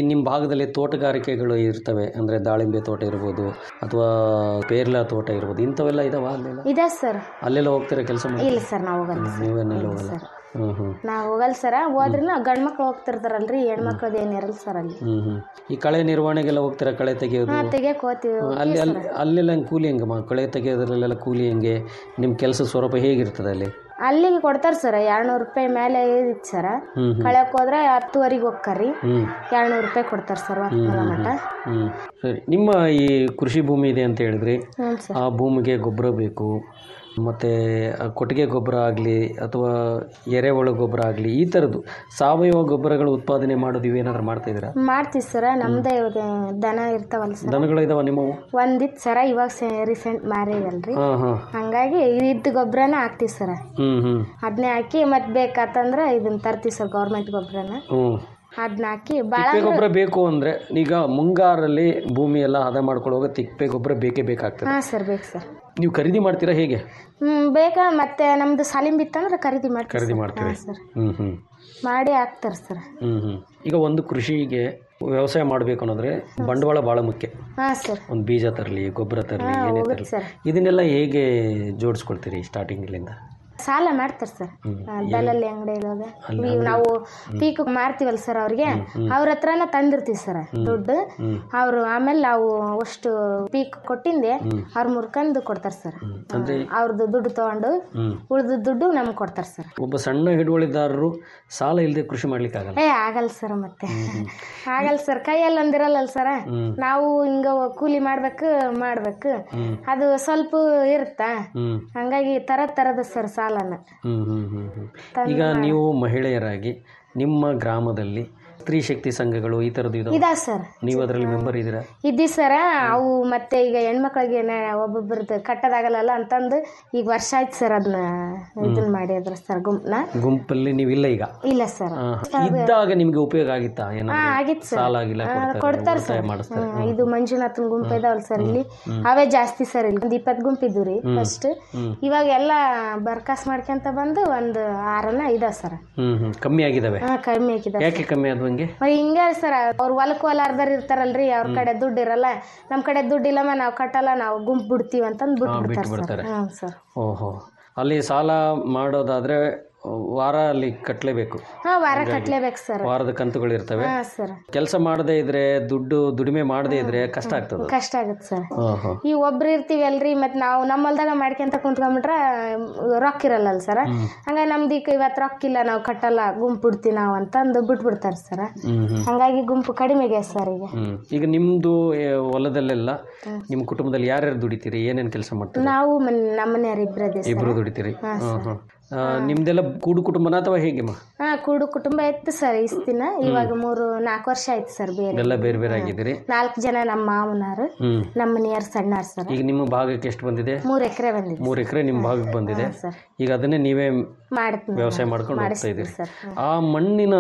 ನಿಮ್ಮ ಭಾಗದಲ್ಲಿ ತೋಟಗಾರಿಕೆಗಳು ಇರ್ತವೆ ಅಂದರೆ ದಾಳಿಂಬೆ ತೋಟ ಇರ್ಬೋದು ಅಥವಾ ಪೇರ್ಲ ತೋಟ ಇರ್ಬೋದು ಇಂಥವೆಲ್ಲ ಇದಾವ ಅಲ್ಲೆಲ್ಲ ಇದೆ ಸರ್ ಅಲ್ಲೆಲ್ಲ ಹೋಗ್ತೀರಾ ಕೆಲಸ ಮಾಡಿ ಇಲ್ಲ ಸರ್ ನಾವು ಹೋಗಲ್ಲ ಸರ್ ನೀವೇನೆಲ್ಲ ಹೋಗಲ್ಲ ಹ್ಞೂ ಹ್ಞೂ ನಾವು ಹೋಗಲ್ಲ ಸರ್ ಹೋದ್ರೂ ಗಂಡು ಮಕ್ಳು ಹೋಗ್ತಿರ್ತಾರಲ್ರಿ ಹೆಣ್ಮಕ್ಳದ್ದು ಏನು ಇರಲ್ಲ ಸರ್ ಅಲ್ಲಿ ಹ್ಞೂ ಹ್ಞೂ ಈ ಕಳೆ ನಿರ್ವಹಣೆಗೆಲ್ಲ ಹೋಗ್ತೀರಾ ಕಳೆ ತೆಗೆಯೋದು ಹಾಂ ತೆಗಿಯಕ್ಕೆ ಹೋಗ್ತೀವಿ ಅಲ್ಲಿ ಅಲ್ಲಿ ಅಲ್ಲೆಲ್ಲ ಹೆಂಗೆ ಕೂಲಿ ಹೆಂಗಮ್ಮ ಕಳೆ ತೆಗೆಯೋದ್ರಲ್ಲೆಲ್ಲ ಕೂಲಿ ಹೆಂಗೆ ನಿಮ್ಮ ಕೆಲಸ ಸ್ವರೂಪ ಹೇಗಿರ್ತದೆ ಅಲ್ಲಿ ಅಲ್ಲಿಗೆ ಕೊಡ್ತಾರೆ ಸರ್ ಎರಡ್ನೂರು ರೂಪಾಯಿ ಮೇಲೆ ಇತ್ತು ಸರ್ ಕಳ್ಯಕ್ಕೆ ಹೋದ್ರೆ ಹತ್ತುವರೆಗೆ ಹೋಗ್ಕರಿ ಹ್ಞೂ ಎರಡ್ನೂರು ರೂಪಾಯಿ ಕೊಡ್ತಾರೆ ಸರ್ ಹೊತ್ತು ಮಟ್ಟ ಹ್ಞೂ ಸರಿ ನಿಮ್ಮ ಈ ಕೃಷಿ ಭೂಮಿ ಇದೆ ಅಂತ ಹೇಳಿದ್ರಿ ಹ್ಞೂ ಸರ್ ಆ ಭೂಮಿಗೆ ಗೊಬ್ಬರ ಬೇಕು ಮತ್ತು ಕೊಟ್ಟಿಗೆ ಗೊಬ್ಬರ ಆಗಲಿ ಅಥವಾ ಎರೆಹುಳ ಗೊಬ್ಬರ ಆಗಲಿ ಈ ಥರದ್ದು ಸಾವಯವ ಗೊಬ್ಬರಗಳು ಉತ್ಪಾದನೆ ಮಾಡೋದು ಇವೇನಾದ್ರೂ ಮಾಡ್ತಾ ಇದ್ದೀರಾ ಮಾಡ್ತೀವಿ ಸರ್ ನಮ್ದೇ ಇವಾಗ ದನ ಇರ್ತಾವಲ್ಲ ಸರ್ ದನಗಳು ಇದಾವ ನಿಮ್ಮವು ಒಂದಿತ್ತು ಸರ ಇವಾಗ ರೀಸೆಂಟ್ ಮಾರಿವಲ್ರಿ ಹಾಂ ಹಾಂ ಹಂಗಾಗಿ ಇದ್ದ ಗೊಬ್ಬರನ ಹಾಕ್ತೀವಿ ಸರ್ ಹ್ಞೂ ಹ್ಞೂ ಅದನ್ನೇ ಹಾಕಿ ಮತ್ತೆ ಬೇಕಾತಂದ್ರೆ ಇದನ್ನ ತರ್ತೀವಿ ಸರ್ ಗೌರ್ಮೆಂಟ್ ಗೊಬ್ಬರನ ಹ್ಞೂ ಅದನ್ನ ಹಾಕಿ ಭಾಳ ತಿಪ್ಪೆ ಗೊಬ್ಬರ ಬೇಕು ಅಂದರೆ ಈಗ ಮುಂಗಾರಲ್ಲಿ ಭೂಮಿ ಎಲ್ಲ ಹದ ಮಾಡ್ಕೊಳ್ಳುವಾಗ ತಿಪ್ಪೆ ಗೊಬ್ಬರ ಬೇಕೇ ಬೇಕಾಗ್ತದೆ ಹಾಂ ಸರ್ ಬೇಕು ಸರ್ ನೀವು ಖರೀದಿ ಮಾಡ್ತೀರಾ ಹೇಗೆ ಹ್ಞೂ ಬೇಕಾ ಮತ್ತೆ ನಮ್ದು ಸಾಲಿಂಬ್ ಇತ್ತಂದ್ರೆ ಖರೀದಿ ಮಾಡ್ತೀವಿ ಖರೀದಿ ಸರ್. ಮಾಡ್ತೀರಿ ಹಾಂ ಸರ್ ಹ್ಞೂ ಹ್ಞೂ ಮಾಡಿ ಹಾಕ್ತಾರೆ ಸರ್ ಹ್ಞೂ ಹ್ಞೂ ಈಗ ಒಂದು ಕೃಷಿಗೆ ವ್ಯವಸಾಯ ಮಾಡಬೇಕು ಅನ್ನೋದ್ರೆ ಬಂಡವಾಳ ಭಾಳ ಮುಖ್ಯ ಹಾಂ ಸರ್ ಒಂದು ಬೀಜ ತರಲಿ ಗೊಬ್ಬರ ತರಲಿ ಹಾಂ ಏನೇ ಹೋಗುತ್ತೆ ತರಲಿ ಸರ್ ಇದನ್ನೆಲ್ಲ ಹೇಗೆ ಜೋಡಿಸ್ಕೊಳ್ತೀರಿ ಸ್ಟಾರ್ಟಿಂಗಿಂದ ಸಾಲ ಮಾಡ್ತಾರೆ ಸರ್ ದಲ್ಲಲ್ಲಿ ಅಂಗಡಿ ಇರೋದು ಈಗ ನಾವು ಪೀಕ್ ಮಾರ್ತೀವಲ್ಲ ಸರ್ ಅವ್ರಿಗೆ ಅವ್ರ ಹತ್ರನ ತಂದಿರ್ತೀವಿ ಸರ್ ದುಡ್ಡು ಅವರು ಆಮೇಲೆ ನಾವು ಅಷ್ಟು ಪೀಕ್ ಕೊಟ್ಟಿಂದೆ ಅವ್ರ ಮುರ್ಕಂದು ಕೊಡ್ತಾರೆ ಸರ್ ಅವ್ರದ್ದು ದುಡ್ಡು ತಗೊಂಡು ಉಳ್ದ ದುಡ್ಡು ನಮ್ಗೆ ಕೊಡ್ತಾರೆ ಸರ್ ಒಬ್ಬ ಸಣ್ಣ ಹಿಡುವಳಿದಾರರು ಸಾಲ ಇಲ್ಲದೆ ಕೃಷಿ ಮಾಡ್ಲಿಕ್ಕೆ ಆಗಲ್ಲ ಏ ಆಗಲ್ಲ ಸರ್ ಮತ್ತೆ ಆಗಲ್ಲ ಸರ್ ಕೈಯಲ್ಲಿ ಒಂದಿರಲ್ಲ ಸರ ನಾವು ಹಿಂಗ ಕೂಲಿ ಮಾಡ್ಬೇಕು ಮಾಡ್ಬೇಕು ಅದು ಸ್ವಲ್ಪ ಇರುತ್ತಾ ಹ್ಮ್ ಹಂಗಾಗಿ ತರ ತರದ ಸರ್ ಸಾಲನ ಹ್ಮ್ ಹ್ಮ್ ಹ್ಮ್ ಹ್ಮ್ ಈಗ ನೀವು ಮಹಿಳೆಯರಾಗಿ ನಿಮ್ಮ ಗ್ರಾಮದಲ್ಲಿ ಸ್ತ್ರೀ ಶಕ್ತಿ ಸಂಘಗಳು ಈ ಥರದ್ದು ಇದಾವೆ ಇದಾ ಸರ್ ನೀವು ಅದರಲ್ಲಿ ಮೆಂಬರ್ ಇದ್ದೀರಾ ಇದ್ದಿ ಸರ ಅವು ಮತ್ತೆ ಈಗ ಹೆಣ್ಮಕ್ಳಿಗೆ ಒಬ್ಬೊಬ್ಬರದ್ದು ಕಟ್ಟೋದಾಗಲ್ಲ ಅಂತಂದು ಈಗ ವರ್ಷ ಆಯ್ತು ಸರ್ ಅದನ್ನ ಇದನ್ನ ಮಾಡಿದ್ರ ಸರ್ ಗುಂಪ್ನ ಗುಂಪಲ್ಲಿ ನೀವಿಲ್ಲ ಈಗ ಇಲ್ಲ ಸರ್ ಆ, ಇದ್ದಾಗ ನಿಮ್ಗೆ ಉಪಯೋಗ ಆಗಿತ್ತಾ ಹಾ ಏನಾದ್ರು ಆಗಿತ್ತು ಸರ್ ಸಾಲ ಆಗಿಲ್ಲ ಕೊಡ್ತಾರೆ ಉಳಿತಾಯ ಸರ್ ಮಾಡಿಸ್ತಾರೆ ಹ್ಮ್, ಇದು ಮಂಜುನಾಥನ್ ಗುಂಪು ಇದಾವಲ್ಲ ಸರ್ ಇಲ್ಲಿ ಅವೇ ಜಾಸ್ತಿ ಸರ್ ಇಲ್ಲಿ ಒಂದು ಇಪ್ಪತ್ತು ಗುಂಪು ಇದ್ದು ರೀ ಫಸ್ಟ್ ಇವಾಗ ಎಲ್ಲ ಬರ್ಕಾಸ್ ಮಾಡ್ಕೊಂತ ಬಂದು ಒಂದು ಆರನ ಇದಾವ ಸರ್ ಹ್ಮ್ ಹ್ಮ್ ಕಮ್ಮಿ ಆಗಿದಾವೆ ಹಾ ಕಡಿಮೆ ಹಾಕಿದಾರೆ ಯಾಕೆ ಕಮ್ಮಿ ಆದ್ವು ಹಂಗೆ మరి ಹಿಂಗೆ ಸರ್ ಅವ್ರ ಹೊಲಕ್ಕೆ ಹೊಲಾರ್ದಾರ ಇರ್ತಾರಲ್ರಿ ಅವ್ರ ಕಡೆ ದುಡ್ಡು ಇರಲ್ಲ ನಮ್ಮ ಕಡೆ ದುಡ್ಡು ಇಲ್ಲಮ್ಮ ನಾವು ಕಟ್ಟಲ್ಲ ನಾವು ಗುಂಪು ಬಿಡ್ತೀವಿ ಅಂತಂದು ಬಿಟ್ಬಿಡ್ತಾರೆ ಬಿಟ್ಬಿಡ್ತಾರೆ. ಸರ್ ಹ್ಞೂ ಸರ್ ಓಹೋ ಅಲ್ಲಿ ಸಾಲ ಮಾಡೋದಾದ್ರೆ ವಾರ ಅಲ್ಲಿ ಕಟ್ಟಲೇಬೇಕು ಹಾಂ ವಾರ ಕಟ್ಲೇಬೇಕು ಸರ್ ವಾರದ ಕಂತುಗಳು ಇರ್ತವೆ ಹಾಂ ಸರ್ ಕೆಲಸ ಮಾಡದೇ ಇದ್ರೆ ದುಡ್ಡು ದುಡಿಮೆ ಮಾಡದೇ ಇದ್ರೆ ಕಷ್ಟ ಆಗ್ತದೆ ಕಷ್ಟ ಆಗುತ್ತೆ ಸರ್ ಓಹೋ ಈ ಒಬ್ರು ಇರ್ತೀವಿ ಅಲ್ರಿ ಮತ್ತು ನಾವು ನಮ್ಮ ಹೊಲ್ದಾಗ ಮಾಡ್ಕೊಂತ ಕುಂತ್ಕೊಂಡ್ಬಿಟ್ರೆ ರೊಕ್ಕ ಇರಲ್ಲ ಸರ್ ಹಂಗಾಗಿ ನಮ್ದು ಈಗ ಇವತ್ತು ರೊಕ್ಕ ಇಲ್ಲ ನಾವು ಕಟ್ಟಲ್ಲ ಗುಂಪು ಬಿಡ್ತೀವಿ ನಾವು ಅಂತಂದು ಬಿಟ್ಬಿಡ್ತಾರೆ ಸರ್ ಹ್ಮ್ ಹ್ಮ್ ಹಂಗಾಗಿ ಗುಂಪು ಕಡಿಮೆ ಆಗ್ಯದ ಸರ್ ಈಗ ಹ್ಮ್ ಈಗ ನಿಮ್ದು ಏ, ಹೊಲದಲ್ಲೆಲ್ಲ ನಿಮ್ಮ ಕುಟುಂಬದಲ್ಲಿ ಯಾರ್ಯಾರು ದುಡಿತೀರಿ ಏನೇನ್ ಕೆಲಸ ಮಾಡ್ತೀರಿ ನಾವು ಮನ್ ನಮ್ಮ ಮನೆಯವ್ರು ಇಬ್ಬರೇ ಸರ್ ಇಬ್ರು ದುಡಿತೀರಿ ಹ್ಮ್ ಹ್ಮ್ ಆ, ನಿಮ್ದೆಲ್ಲ ಕೂಡು ಕುಟುಂಬನ ಅಥವಾ ಹೇಗೆಮ್ಮ ಹಾ ಕೂಡು ಕುಟುಂಬ ಇತ್ತು ಸರ್ ಇಷ್ಟು ದಿನ ಇವಾಗ ಮೂರು ನಾಲ್ಕು ವರ್ಷ ಆಯ್ತು ಸರ್ ಬೇರೆ ಎಲ್ಲ ಬೇರೆ ಬೇರೆ ಆಗಿದ್ದೀರಿ ನಾಲ್ಕು ಜನ ನಮ್ಮ ಮಾವನಾರು ಹ್ಮ್ ನಮ್ಮ ಮನೆಯವ್ರು ಸಣ್ಣಾರ್ ಸರ್ ಈಗ ನಿಮ್ಮ ಭಾಗಕ್ಕೆ ಎಷ್ಟು ಬಂದಿದೆ ಮೂರು ಎಕರೆ ಬಂದಿದೆ ಮೂರು ಎಕರೆ ನಿಮ್ಮ ಭಾಗಕ್ಕೆ ಬಂದಿದೆ ಸರ್ ಈಗ ಅದನ್ನೇ ನೀವೇ ಮಾಡ್ತೀನಿ ವ್ಯವಸಾಯ ಮಾಡ್ಕೊಂಡು ಹೋಗ್ತಾ ಇದ್ದೀರಿ ಸರ್ ಆ ಮಣ್ಣಿನ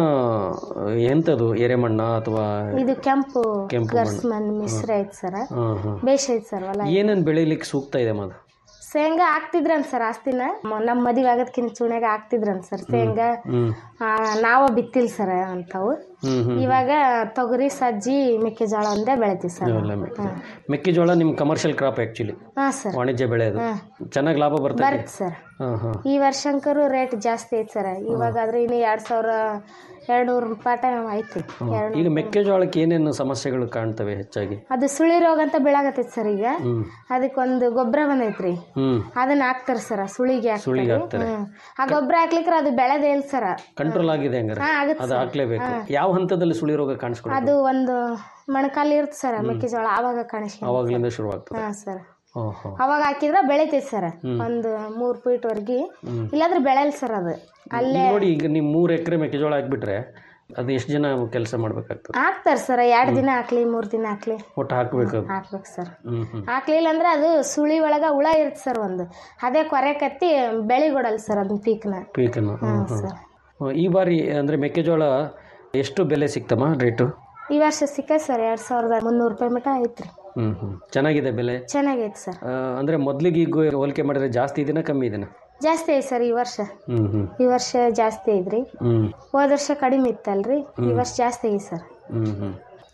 ಎಂಥದ್ದು ಎರೆಮಣ್ಣ ಅಥವಾ ಇದು ಕೆಂಪು ಕೆಂಪು ಗರ್ಸ್ ಮಣ್ಣು ಮಿಶ್ರ ಐತೆ ಸರ್ ಹಾಂ ಹಾಂ ಬೇಷ್ ಐತೆ ಸರ್ ಹೊಲ ಏನೇನು ಬೆಳಿಲಿಕ್ಕೆ ಸೂಕ್ತ ಇದೆ ಅದು ಶೇಂಗಾ ಹಾಕ್ತಿದ್ರನ್ ಸರ್ ಆಸ್ತಿನ ಮ- ನಮ್ಮ ಮದುವೆ ಆಗೋದ್ಕಿಂತ ಚುಣ್ಯಾಗ ಹಾಕ್ತಿದ್ರನ್ ಸರ್ ಶೇಂಗಾ ಹ್ಮ್ ಆ, ನಾವ ಬಿತ್ತಿಲ್ಲ ಸರ್ ಅಂತಾವು ಹ್ಮ್ ಹ್ಮ್ ಇವಾಗ ತೊಗರಿ ಸಜ್ಜಿ ಮೆಕ್ಕೆಜೋಳ ಒಂದೇ ಬೆಳಿತೀವಿ ಸರ್ ಎಲ್ಲ ಮೆಕ್ಕೆ- ಮೆಕ್ಕೆಜೋಳ ನಿಮ್ಮ ಕಮರ್ಷಿಯಲ್ ಕ್ರಾಪ್ ಆ್ಯಕ್ಚುಲಿ ಹಾ ಸರ್ ವಾಣಿಜ್ಯ ಬೆಳೆ ಅದು ಚೆನ್ನಾಗಿ ಲಾಭ ಬರ್ತದೆ ಬರುತ್ತೆ ಸರ್ ಹಾಂ ಹಾಂ ಈ ವರ್ಷಂಕರು ರೇಟ್ ಜಾಸ್ತಿ ಐತೆ ಸರ್ ಇವಾಗ ಆದ್ರೆ ಇನ್ನು ಎರಡು ಸಾವಿರ ಎರಡು ನೂರು ಪಾಠ ಐತಿ ಎರಡು ಈಗ ಮೆಕ್ಕೆಜೋಳಕ್ಕೆ ಏನೇನು ಸಮಸ್ಯೆಗಳು ಕಾಣ್ತವೆ ಹೆಚ್ಚಾಗಿ ಅದು ಸುಳಿ ರೋಗ ಅಂತ ಬೀಳಾಗತ್ತೈತಿ ಸರ್ ಈಗ ಹ್ಮ್ ಅದಕ್ಕೊಂದು ಗೊಬ್ಬರ ಬಂದೈತ್ರಿ ಹ್ಮ್ ಅದನ್ನ ಹಾಕ್ತಾರ ಸರ್ ಸುಳಿಗೆ ಸುಳಿಗೆ ಹಾಕ್ತಾರೆ ಹಾಕ್ತಾರೆ ಹ್ಮ್ ಆ ಗೊಬ್ಬರ ಹಾಕ್ಲಿಕ್ರ ಅದು ಬೆಳೆದೇ ಇಲ್ಲ ಸರ್ ಕಂಟ್ರೋಲ್ ಆಗಿದೆ ಹಂಗಾರೆ ಹಾ ಆಗತ್ತೆ ಅದು ಹಾಕ್ಲೇಬೇಕು ಯಾವ ಹಂತದಲ್ಲಿ ಸುಳಿ ರೋಗ ಕಾಣಿಸ್ಕೊಳ್ಳೋದು ಅದು ಒಂದು ಮೊಣಕಾಲು ಇರುತ್ತೆ ಸರ್ ಮೆಕ್ಕೆಜೋಳ ಆವಾಗ ಕಾಣಿಸ್ಕೊಂಡು ಅವಾಗ್ಲಿಂದ ಶುರು ಆಗ್ತದೆ ಹಾ ಸರ್ ಓಹೋ ಅವಾಗ ಹಾಕಿದ್ರೆ ಬೆಳಿತೈತಿ ಸರ್ ಒಂದು ಮೂರು ಫೀಟ್ ವರ್ಗಿ ಇಲ್ಲಾಂದ್ರೆ ಬೆಳೆಯಲ್ಲ ಸರ್ ಅದು ಅಲ್ಲೇ ಈಗ ನೋಡಿ ಈಗ ನೀವು ಮೂರು ಎಕರೆ ಮೆಕ್ಕೆಜೋಳ ಹಾಕ್ಬಿಟ್ರೆ ಅದು ಎಷ್ಟು ಜನ ಕೆಲಸ ಮಾಡ್ಬೇಕಾಗ್ತದೆ ಹಾಕ್ತಾರ ಸರ್ ಎರಡು ದಿನ ಹಾಕ್ಲಿ ಮೂರು ದಿನ ಹಾಕ್ಲಿ ಒಟ್ಟು ಹಾಕ್ಬೇಕು ಅದು ಹಾಕ್ಬೇಕು ಸರ್ ಹ್ಮ್ ಹ್ಮ್ ಹಾಕ್ಲಿಲ್ಲ ಅಂದ್ರೆ ಅದು ಸುಳಿ ಒಳಗ ಹುಳ ಇರುತ್ತೆ ಸರ್ ಒಂದು ಅದೇ ಕೊರೆ ಕತ್ತಿ ಬೆಳಿಗೊಡಲ್ಲ ಸರ್ ಅದನ್ನ ಪೀಕ್ನ ಪೀಕನ್ನು ಹ್ಮ್ ಹ್ಮ್ ಸರ್ ಈ ಬಾರಿ ಅಂದರೆ ಮೆಕ್ಕೆಜೋಳ ಎಷ್ಟು ಬೆಲೆ ಸಿಕ್ತಮ್ಮ ರೇಟು ಈ ವರ್ಷ ಸಿಕ್ಕೈತೆ ಸರ್ ಎರಡು ಸಾವಿರದ ಮುನ್ನೂರು ರೂಪಾಯಿ ಮಟ ಐತ್ರಿ ಹ್ಞೂ ಹ್ಞೂ ಚೆನ್ನಾಗಿದೆ ಬೆಲೆ ಚೆನ್ನಾಗೈತೆ ಸರ್ ಆ, ಅಂದ್ರೆ ಮೊದಲಿಗೆ ಈಗ ಹೋಲಿಕೆ ಮಾಡಿದ್ರೆ ಜಾಸ್ತಿ ಇದೆನಾ ಕಮ್ಮಿ ಇದೆನಾ ಜಾಸ್ತಿ ಐತೆ ಸರ್ ಈ ವರ್ಷ ಹ್ಞೂ ಹ್ಞೂ ಈ ವರ್ಷ ಜಾಸ್ತಿ ಐತ್ರಿ ಹ್ಞೂ ಹೋದ ವರ್ಷ ಕಡಿಮೆ ಇತ್ತಲ್ರಿ ಈ ವರ್ಷ ಜಾಸ್ತಿ ಐತಿ ಸರ್ ಹ್ಞೂ ಹ್ಞೂ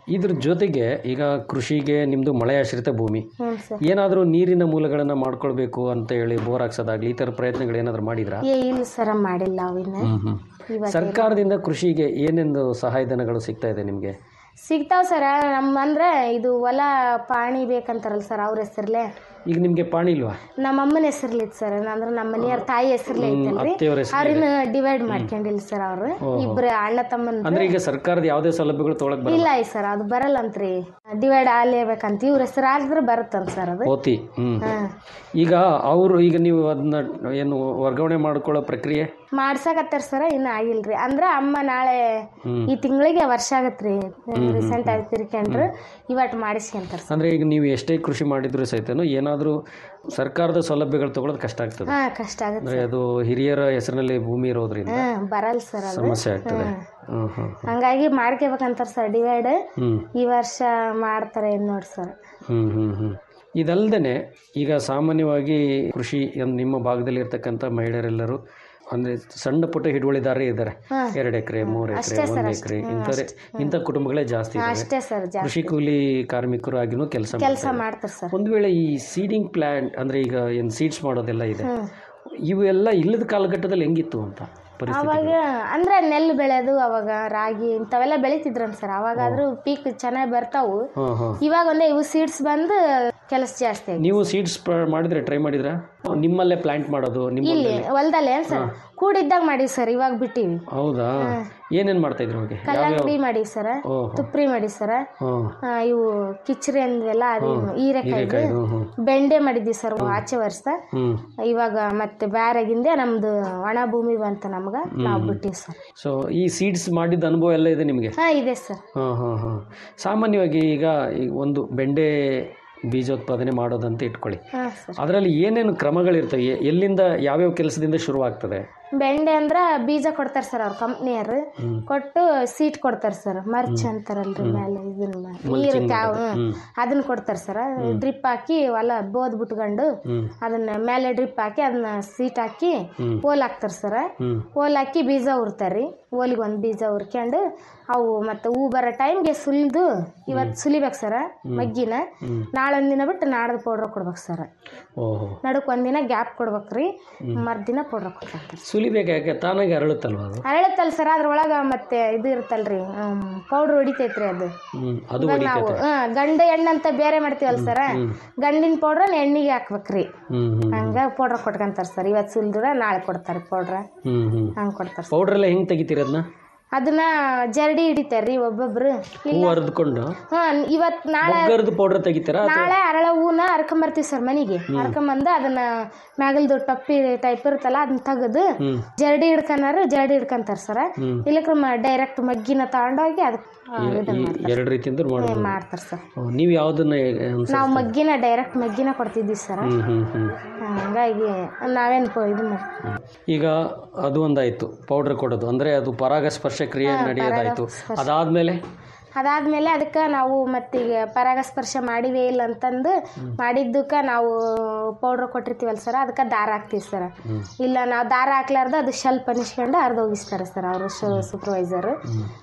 ಇದ್ರ ಜೊತೆಗೆ ಈಗ ಕೃಷಿಗೆ ನಿಮ್ಮದು ಮಳೆ ಆಶ್ರಿತ ಭೂಮಿ ಹ್ಞೂ ಸರ್ ಏನಾದರೂ ನೀರಿನ ಮೂಲಗಳನ್ನು ಮಾಡ್ಕೊಳ್ಬೇಕು ಅಂತ ಹೇಳಿ ಬೋರ್ ಹಾಕ್ಸೋದಾಗ್ಲಿ ಈ ಥರ ಪ್ರಯತ್ನಗಳು ಏನಾದರೂ ಮಾಡಿದ್ರಾ ಏ ಇಲ್ಲ ಸರ ಮಾಡಿಲ್ಲ ಅವಿನ್ನ ಇವಾಗ ಸರ್ಕಾರದಿಂದ ಕೃಷಿಗೆ ಏನೆಂದು ಸಹಾಯಧನಗಳು ಸಿಗ್ತಾ ಇದೆ ನಿಮಗೆ ಸಿಗ್ತಾವ ಸರ ನಮ್ಮ ಅಂದ್ರೆ ಇದು ಹೊಲ ಪಾಣಿ ಬೇಕಂತಾರಲ್ಲ ಸರ್ ಅವ್ರ ಹೆಸರ್ಲೆ ಈಗ ನಿಮಗೆ ಪಾಣಿ ಇಲ್ವಾ ನಮ್ಮ ಅಮ್ಮನ ಹೆಸರ್ಲಿ ಇತ್ತು ಸರ್ ಅಂದ್ರೆ ನಮ್ಮ ಮನೆಯವ್ರ ತಾಯಿ ಹೆಸರ್ಲೆ ಐತಲ್ರಿ ಅತ್ತೆಯವ್ರ ಹೆಸರು ಅವ್ರನ್ನ ಡಿವೈಡ್ ಮಾಡ್ಕೊಂಡಿಲ್ಲ ಸರ್ ಅವ್ರು ಇಬ್ರು ಅಣ್ಣ ತಮ್ಮನ ಅಂದ್ರೆ ಈಗ ಸರ್ಕಾರದ ಯಾವುದೇ ಸೌಲಭ್ಯಗಳು ತೊಗೊಳಕ್ ಬರಲ್ಲ ಇಲ್ಲ ಸರ್ ಅದು ಬರಲ್ಲಂತ್ರಿ ಡಿವೈಡ್ ಆಗ್ಲೇಬೇಕಂತ ಇವ್ರ ಹೆಸರು ಆಗಿದ್ರೆ ಬರುತ್ತಂತ ಸರ್ ಅದು ಓತಿ ಹ್ಮ್ ಹಾ ಈಗ ಅವರು ಈಗ ನೀವು ಅದನ್ನ ಏನು ವರ್ಗಾವಣೆ ಮಾಡ್ಕೊಳ್ಳೋ ಪ್ರಕ್ರಿಯೆ ಮಾಡ್ಸಕತ್ತಾರ ಸರ ಇನ್ನು ಆಗಿಲ್ರಿ ಅಂದ್ರ ಅಮ್ಮ ನಾಳೆ ಈ ತಿಂಗಳಿಗೆ ವರ್ಷ ಆಗತ್ರಿ ರೀಸೆಂಟ್ ಆಗಿ ತಿರ್ಕೊಂಡ್ರು ಇವತ್ತು ಮಾಡಿಸ್ಕೊಂತಾರ ಸರ್ ಅಂದ್ರೆ ಈಗ ನೀವು ಎಷ್ಟೇ ಕೃಷಿ ಮಾಡಿದ್ರು ಸಹಿತನು ಏನಾದರೂ ಸರ್ಕಾರದ ಸೌಲಭ್ಯಗಳು ತಗೊಳ್ಳೋದು ಕಷ್ಟ ಆಗ್ತದೆ ಹಾ ಕಷ್ಟ ಆಗತ್ತೆ ಅಂದ್ರೆ ಅದು ಹಿರಿಯರ ಹೆಸರಿನಲ್ಲಿ ಭೂಮಿ ಇರೋದ್ರಿಂದ ಹಾ ಬರಲ್ಲ ಸರ್ ಅದು ಸಮಸ್ಯೆ ಆಗ್ತದೆ ಹ್ಮ್ ಹ್ಮ್ ಹಂಗಾಗಿ ಮಾಡ್ಕೋಬೇಕಂತಾರ ಸರ್ ಡಿವೈಡ್ ಹ್ಮ್ ಈ ವರ್ಷ ಮಾಡ್ತಾರೆ ಏನ್ ನೋಡಿ ಸರ್ ಹ್ಮ್ ಹ್ಮ್ ಹ್ಮ್ ಇದಲ್ದೇನೆ ಈಗ ಸಾಮಾನ್ಯವಾಗಿ ಕೃಷಿ ಏನ್ ನಿಮ್ಮ ಭಾಗದಲ್ಲಿ ಇರ್ತಕ್ಕಂಥ ಮಹಿಳೆಯರೆಲ್ಲರೂ ಅಂದ್ರೆ ಸಣ್ಣ ಪುಟ್ಟ ಹಿಡುವಳಿದಾರರೇ ಇದ್ದಾರೆ ಎರಡು ಎಕರೆ ಮೂರು ಎಕರೆ ಒಂದು ಎಕರೆ ಇಂಥವ್ರೆ ಇಂಥ ಕುಟುಂಬಗಳೇ ಜಾಸ್ತಿ ಇದ್ದಾವೆ ಅಷ್ಟೇ ಸರ್ ಜಾಸ್ತಿ ಕೃಷಿ ಕೂಲಿ ಕಾರ್ಮಿಕರು ಆಗಿನೂ ಕೆಲಸ ಕೆಲಸ ಮಾಡ್ತಾರ ಸರ್ ಒಂದು ವೇಳೆ ಈ ಸೀಡಿಂಗ್ ಪ್ಲಾಂಟ್ ಅಂದ್ರೆ ಈಗ ಏನು ಸೀಡ್ಸ್ ಮಾಡೋದೆಲ್ಲ ಇದೆ ಇವೆಲ್ಲ ಇಲ್ಲದ ಕಾಲಘಟ್ಟದಲ್ಲಿ ಹೆಂಗಿತ್ತು ಅಂತ ಪರಿಸ್ಥಿತಿ ಅವಾಗ ಅಂದ್ರೆ ನೆಲ್ಲು ಬೆಳೆಯೋದು ಅವಾಗ ರಾಗಿ ಇಂಥವೆಲ್ಲ ಬೆಳಿತಿದ್ರಂತ ಸರ್ ಅವಾಗಾದ್ರೂ ಪೀಕ್ ಚೆನ್ನಾಗಿ ಬರ್ತಾವು ಹಾಂ ಹಾಂ ಇವಾಗ ಒಂದೇ ಇವು ಸೀಡ್ಸ್ ಬಂದು ಕೆಲಸ ಜಾಸ್ತಿ ಆಗಿ ನೀವು ಸೀಡ್ಸ್ ಮಾಡಿದ್ರೆ ಟ್ರೈ ಮಾಡಿದ್ರಾ ನಿಮ್ಮಲ್ಲೇ ಪ್ಲಾಂಟ್ ಮಾಡೋದು ನಿಮ್ಮ ಇಲ್ಲಿ ಹೊಲ್ದಲ್ಲೇ ಏನ್ ಸರ್ ಕೂಡಿದ್ದಾಗ ಮಾಡಿವಿ ಸರ್ ಇವಾಗ ಬಿಟ್ಟಿವಿ ಹೌದಾ ಏನೇನು ಮಾಡ್ತಾ ಇದ್ರು ಹೋಗಿ ಕಲ್ಲಂಗಡಿ ಮಾಡಿವಿ ಸರ್ ಓಹೋ. ತುಪ್ರಿ ಮಾಡಿ ಸರ್ ಹಾಂ ಇವು ಕಿಚ್ರಿ ಅಂದ್ವೆಲ್ಲ ಅದೇನು ಹೀರೆಕಾಯಿ ಹ್ಞೂ ಹ್ಞೂ ಬೆಂಡೆ ಮಾಡಿದ್ವಿ ಸರ್ ಆಚೆ ವರ್ಷ ಹ್ಞೂ ಇವಾಗ ಮತ್ತೆ ಬ್ಯಾರಾಗಿಂದೆ ನಮ್ದು ಒಣ ಭೂಮಿ ಬಂತ ನಮ್ಗ ನಾವು ಬಿಟ್ಟಿವಿ ಸರ್ ಸೊ ಈ ಸೀಡ್ಸ್ ಮಾಡಿದ ಅನುಭವ ಎಲ್ಲ ಇದೆ ನಿಮಗೆ ಹಾ ಇದೆ ಸರ್ ಹಾಂ ಹಾಂ ಹಾಂ ಸಾಮಾನ್ಯವಾಗಿ ಈಗ ಈ ಒಂದು ಬೆಂಡೆ ಬೀಜೋತ್ಪಾದನೆ ಮಾಡೋದಂತ ಇಟ್ಕೊಳ್ಳಿ ಹಾ ಸರ್ ಅದರಲ್ಲಿ ಏನೇನು ಕ್ರಮಗಳಿರ್ತವೆ ಎ- ಎಲ್ಲಿಂದ ಯಾವ್ಯಾವ ಕೆಲಸದಿಂದ ಶುರುವಾಗ್ತದೆ ಬೆಂಡೆ ಅಂದ್ರ ಬೀಜ ಕೊಡ್ತಾರ ಸರ್ ಅವ್ರ ಕಂಪ್ನಿಯರು ಕೊಟ್ಟು ಸೀಟ್ ಕೊಡ್ತಾರ ಸರ್ ಮರ್ಚ್ ಅಂತಾರಲ್ರಿ ಮೇಲೆ ಇದನ್ನ ನೀರು ತ್ಯಾವ ಅದನ್ನ ಕೊಡ್ತಾರ ಸರ್ ಡ್ರಿಪ್ ಹಾಕಿ ಹೊಲ ಬೋದ್ ಬಿಟ್ಕೊಂಡು ಅದನ್ನ ಮೇಲೆ ಡ್ರಿಪ್ ಹಾಕಿ ಅದನ್ನ ಸೀಟ್ ಹಾಕಿ ಓಲ್ ಹಾಕ್ತಾರ ಸರ್ ಓಲ್ ಹಾಕಿ ಬೀಜ ಉರ್ತಾರ್ರಿ ಓಲಿಗೆ ಒಂದು ಬೀಜ ಉರ್ಕೊಂಡು ಅವು ಮತ್ತೆ ಹೂ ಬರೋ ಟೈಮ್ಗೆ ಸುಲಿದು ಇವತ್ತು ಸುಲಿಬೇಕು ಸರ ಮಗ್ಗಿನ ನಾಳೆ ಒಂದಿನ ಬಿಟ್ಟು ನಾಡ್ದು ಪೌಡ್ರ್ ಕೊಡ್ಬೇಕು ಸರ್ ಓಹೋ ನಡುಕ್ ಒಂದಿನ ಗ್ಯಾಪ್ ಕೊಡ್ಬೇಕ್ರಿ ಮರ್ದಿನ ಪೌಡ್ರ್ ಕೊಡ್ಬೇಕು ಸುಲಿಬೇಕು ಯಾಕೆ ತಾನಾಗಿ ಅರಳುತ್ತಲ್ವ ಅದು ಅರಳತ್ತಲ್ಲ ಸರ್ ಅದ್ರೊಳಗ ಮತ್ತೆ ಇದು ಇರುತ್ತಲ್ರಿ ಪೌಡ್ರ್ ಹೊಡಿತೈತ್ರಿ ಅದು ಹ್ಞೂ ಅದು ಇವಾಗ ನಾವು ಹಾ ಗಂಡು ಹೆಣ್ಣು ಅಂತ ಬೇರೆ ಮಾಡ್ತೀವಲ್ಲ ಸರ ಗಂಡಿನ ಪೌಡ್ರ್ ಎಣ್ಣಿಗೆ ಹಾಕ್ಬೇಕ್ರಿ ಹ್ಞೂ ಹ್ಞೂ ಹಂಗ ಪೌಡ್ರ್ ಕೊಟ್ಕೊಂತಾರ ಸರ್ ಇವತ್ತು ಸುಲ್ದ್ರ ನಾಳೆ ಕೊಡ್ತಾರೆ ಪೌಡ್ರ್ ಹ್ಞೂ ಹ್ಞೂ ಹಂಗೆ ಕೊಡ್ತಾರ ಸರ್ ಪೌಡ್ರ್ ಎಲ್ಲ ಹೆಂಗೆ ತೆಗಿತೀರಿ ಅದನ್ನ ಅದನ್ನ ಜರಡಿ ಹಿಡಿತಾರ್ರಿ ಒಬ್ಬೊಬ್ರು ಹೂ ಹರಿದ್ಕೊಂಡು ಹಾ ಇವತ್ ನಾಳೆ ಒಗ್ಗರ್ದು ಪೌಡ್ರ್ ತೆಗಿತೀರಾ ನಾಳೆ ಅರಳ ಹೂನ ಹರ್ಕೊಂಬರ್ತೀವಿ ಸರ್ ಮನೆಗೆ ಹರ್ಕೊಂಬಂದು ಅದನ್ನ ಮ್ಯಾಗಲ್ದು ಟಪ್ಪಿ ಟೈಪ್ ಇರುತ್ತಲ್ಲ ಅದನ್ನ ತೆಗೆದು ಜರಡಿ ಹಿಡ್ಕನಾರು ಜರಡಿ ಹಿಡ್ಕಂತಾರ ಸರ್ ಇಲ್ಲಕ್ರ ಡೈರೆಕ್ಟ್ ಮಗ್ಗಿನ ತಗೊಂಡೋಗಿ ಅದಕ್ಕೆ ಇದನ್ನ ಮಾಡ್ತಾರೆ ಎರಡು ರೀತಿಯಿಂದ ಮಾಡ್ಬೋದು ಮಾಡ್ತಾರ ಸರ್ ಓ, ನೀವು ಯಾವುದನ್ನ ಅನ್ಸ ನಾವು ಮಗ್ಗಿನ ಡೈರೆಕ್ಟ್ ಮಗ್ಗಿನ ಕೊಡ್ತಿದ್ವಿ ಸರ್ ಹ್ಞೂ ಹ್ಞೂ ಹ್ಞೂ ಹಂಗಾಗಿ ನಾವೇನು ಇದು ಮಾಡಿ ಈಗ ಅದು ಒಂದಾಯ್ತು ಪೌಡ್ರ್ ಕೊಡೋದು ಅಂದರೆ ಅದು ಪರಾಗಸ್ಪರ್ಶ ಕ್ರಿಯೆ ನಡೆಯೋದಾಯ್ತು ಅದಾದಮೇಲೆ ಅದಾದ್ಮೇಲೆ ಅದಕ್ಕೆ ನಾವು ಮತ್ತೀಗ ಪರಾಗಸ್ಪರ್ಶ ಮಾಡಿವೇ ಇಲ್ಲ ಅಂತಂದು ಮಾಡಿದ್ದಕ್ಕೆ ನಾವು ಪೌಡ್ರ್ ಕೊಟ್ಟಿರ್ತೀವಲ್ಲ ಸರ್ ಅದಕ್ಕೆ ದಾರ ಹಾಕ್ತೀವಿ ಸರ್ ಇಲ್ಲ ನಾವು ದಾರ ಹಾಕ್ಲಾರ್ದು ಅದು ಶೆಲ್ಪ್ ಅನಿಸ್ಕೊಂಡು ಅರ್ಧ ಹೋಗಿಸ್ತಾರೆ ಸರ್ ಅವರು ಸೂಪರ್ವೈಸರು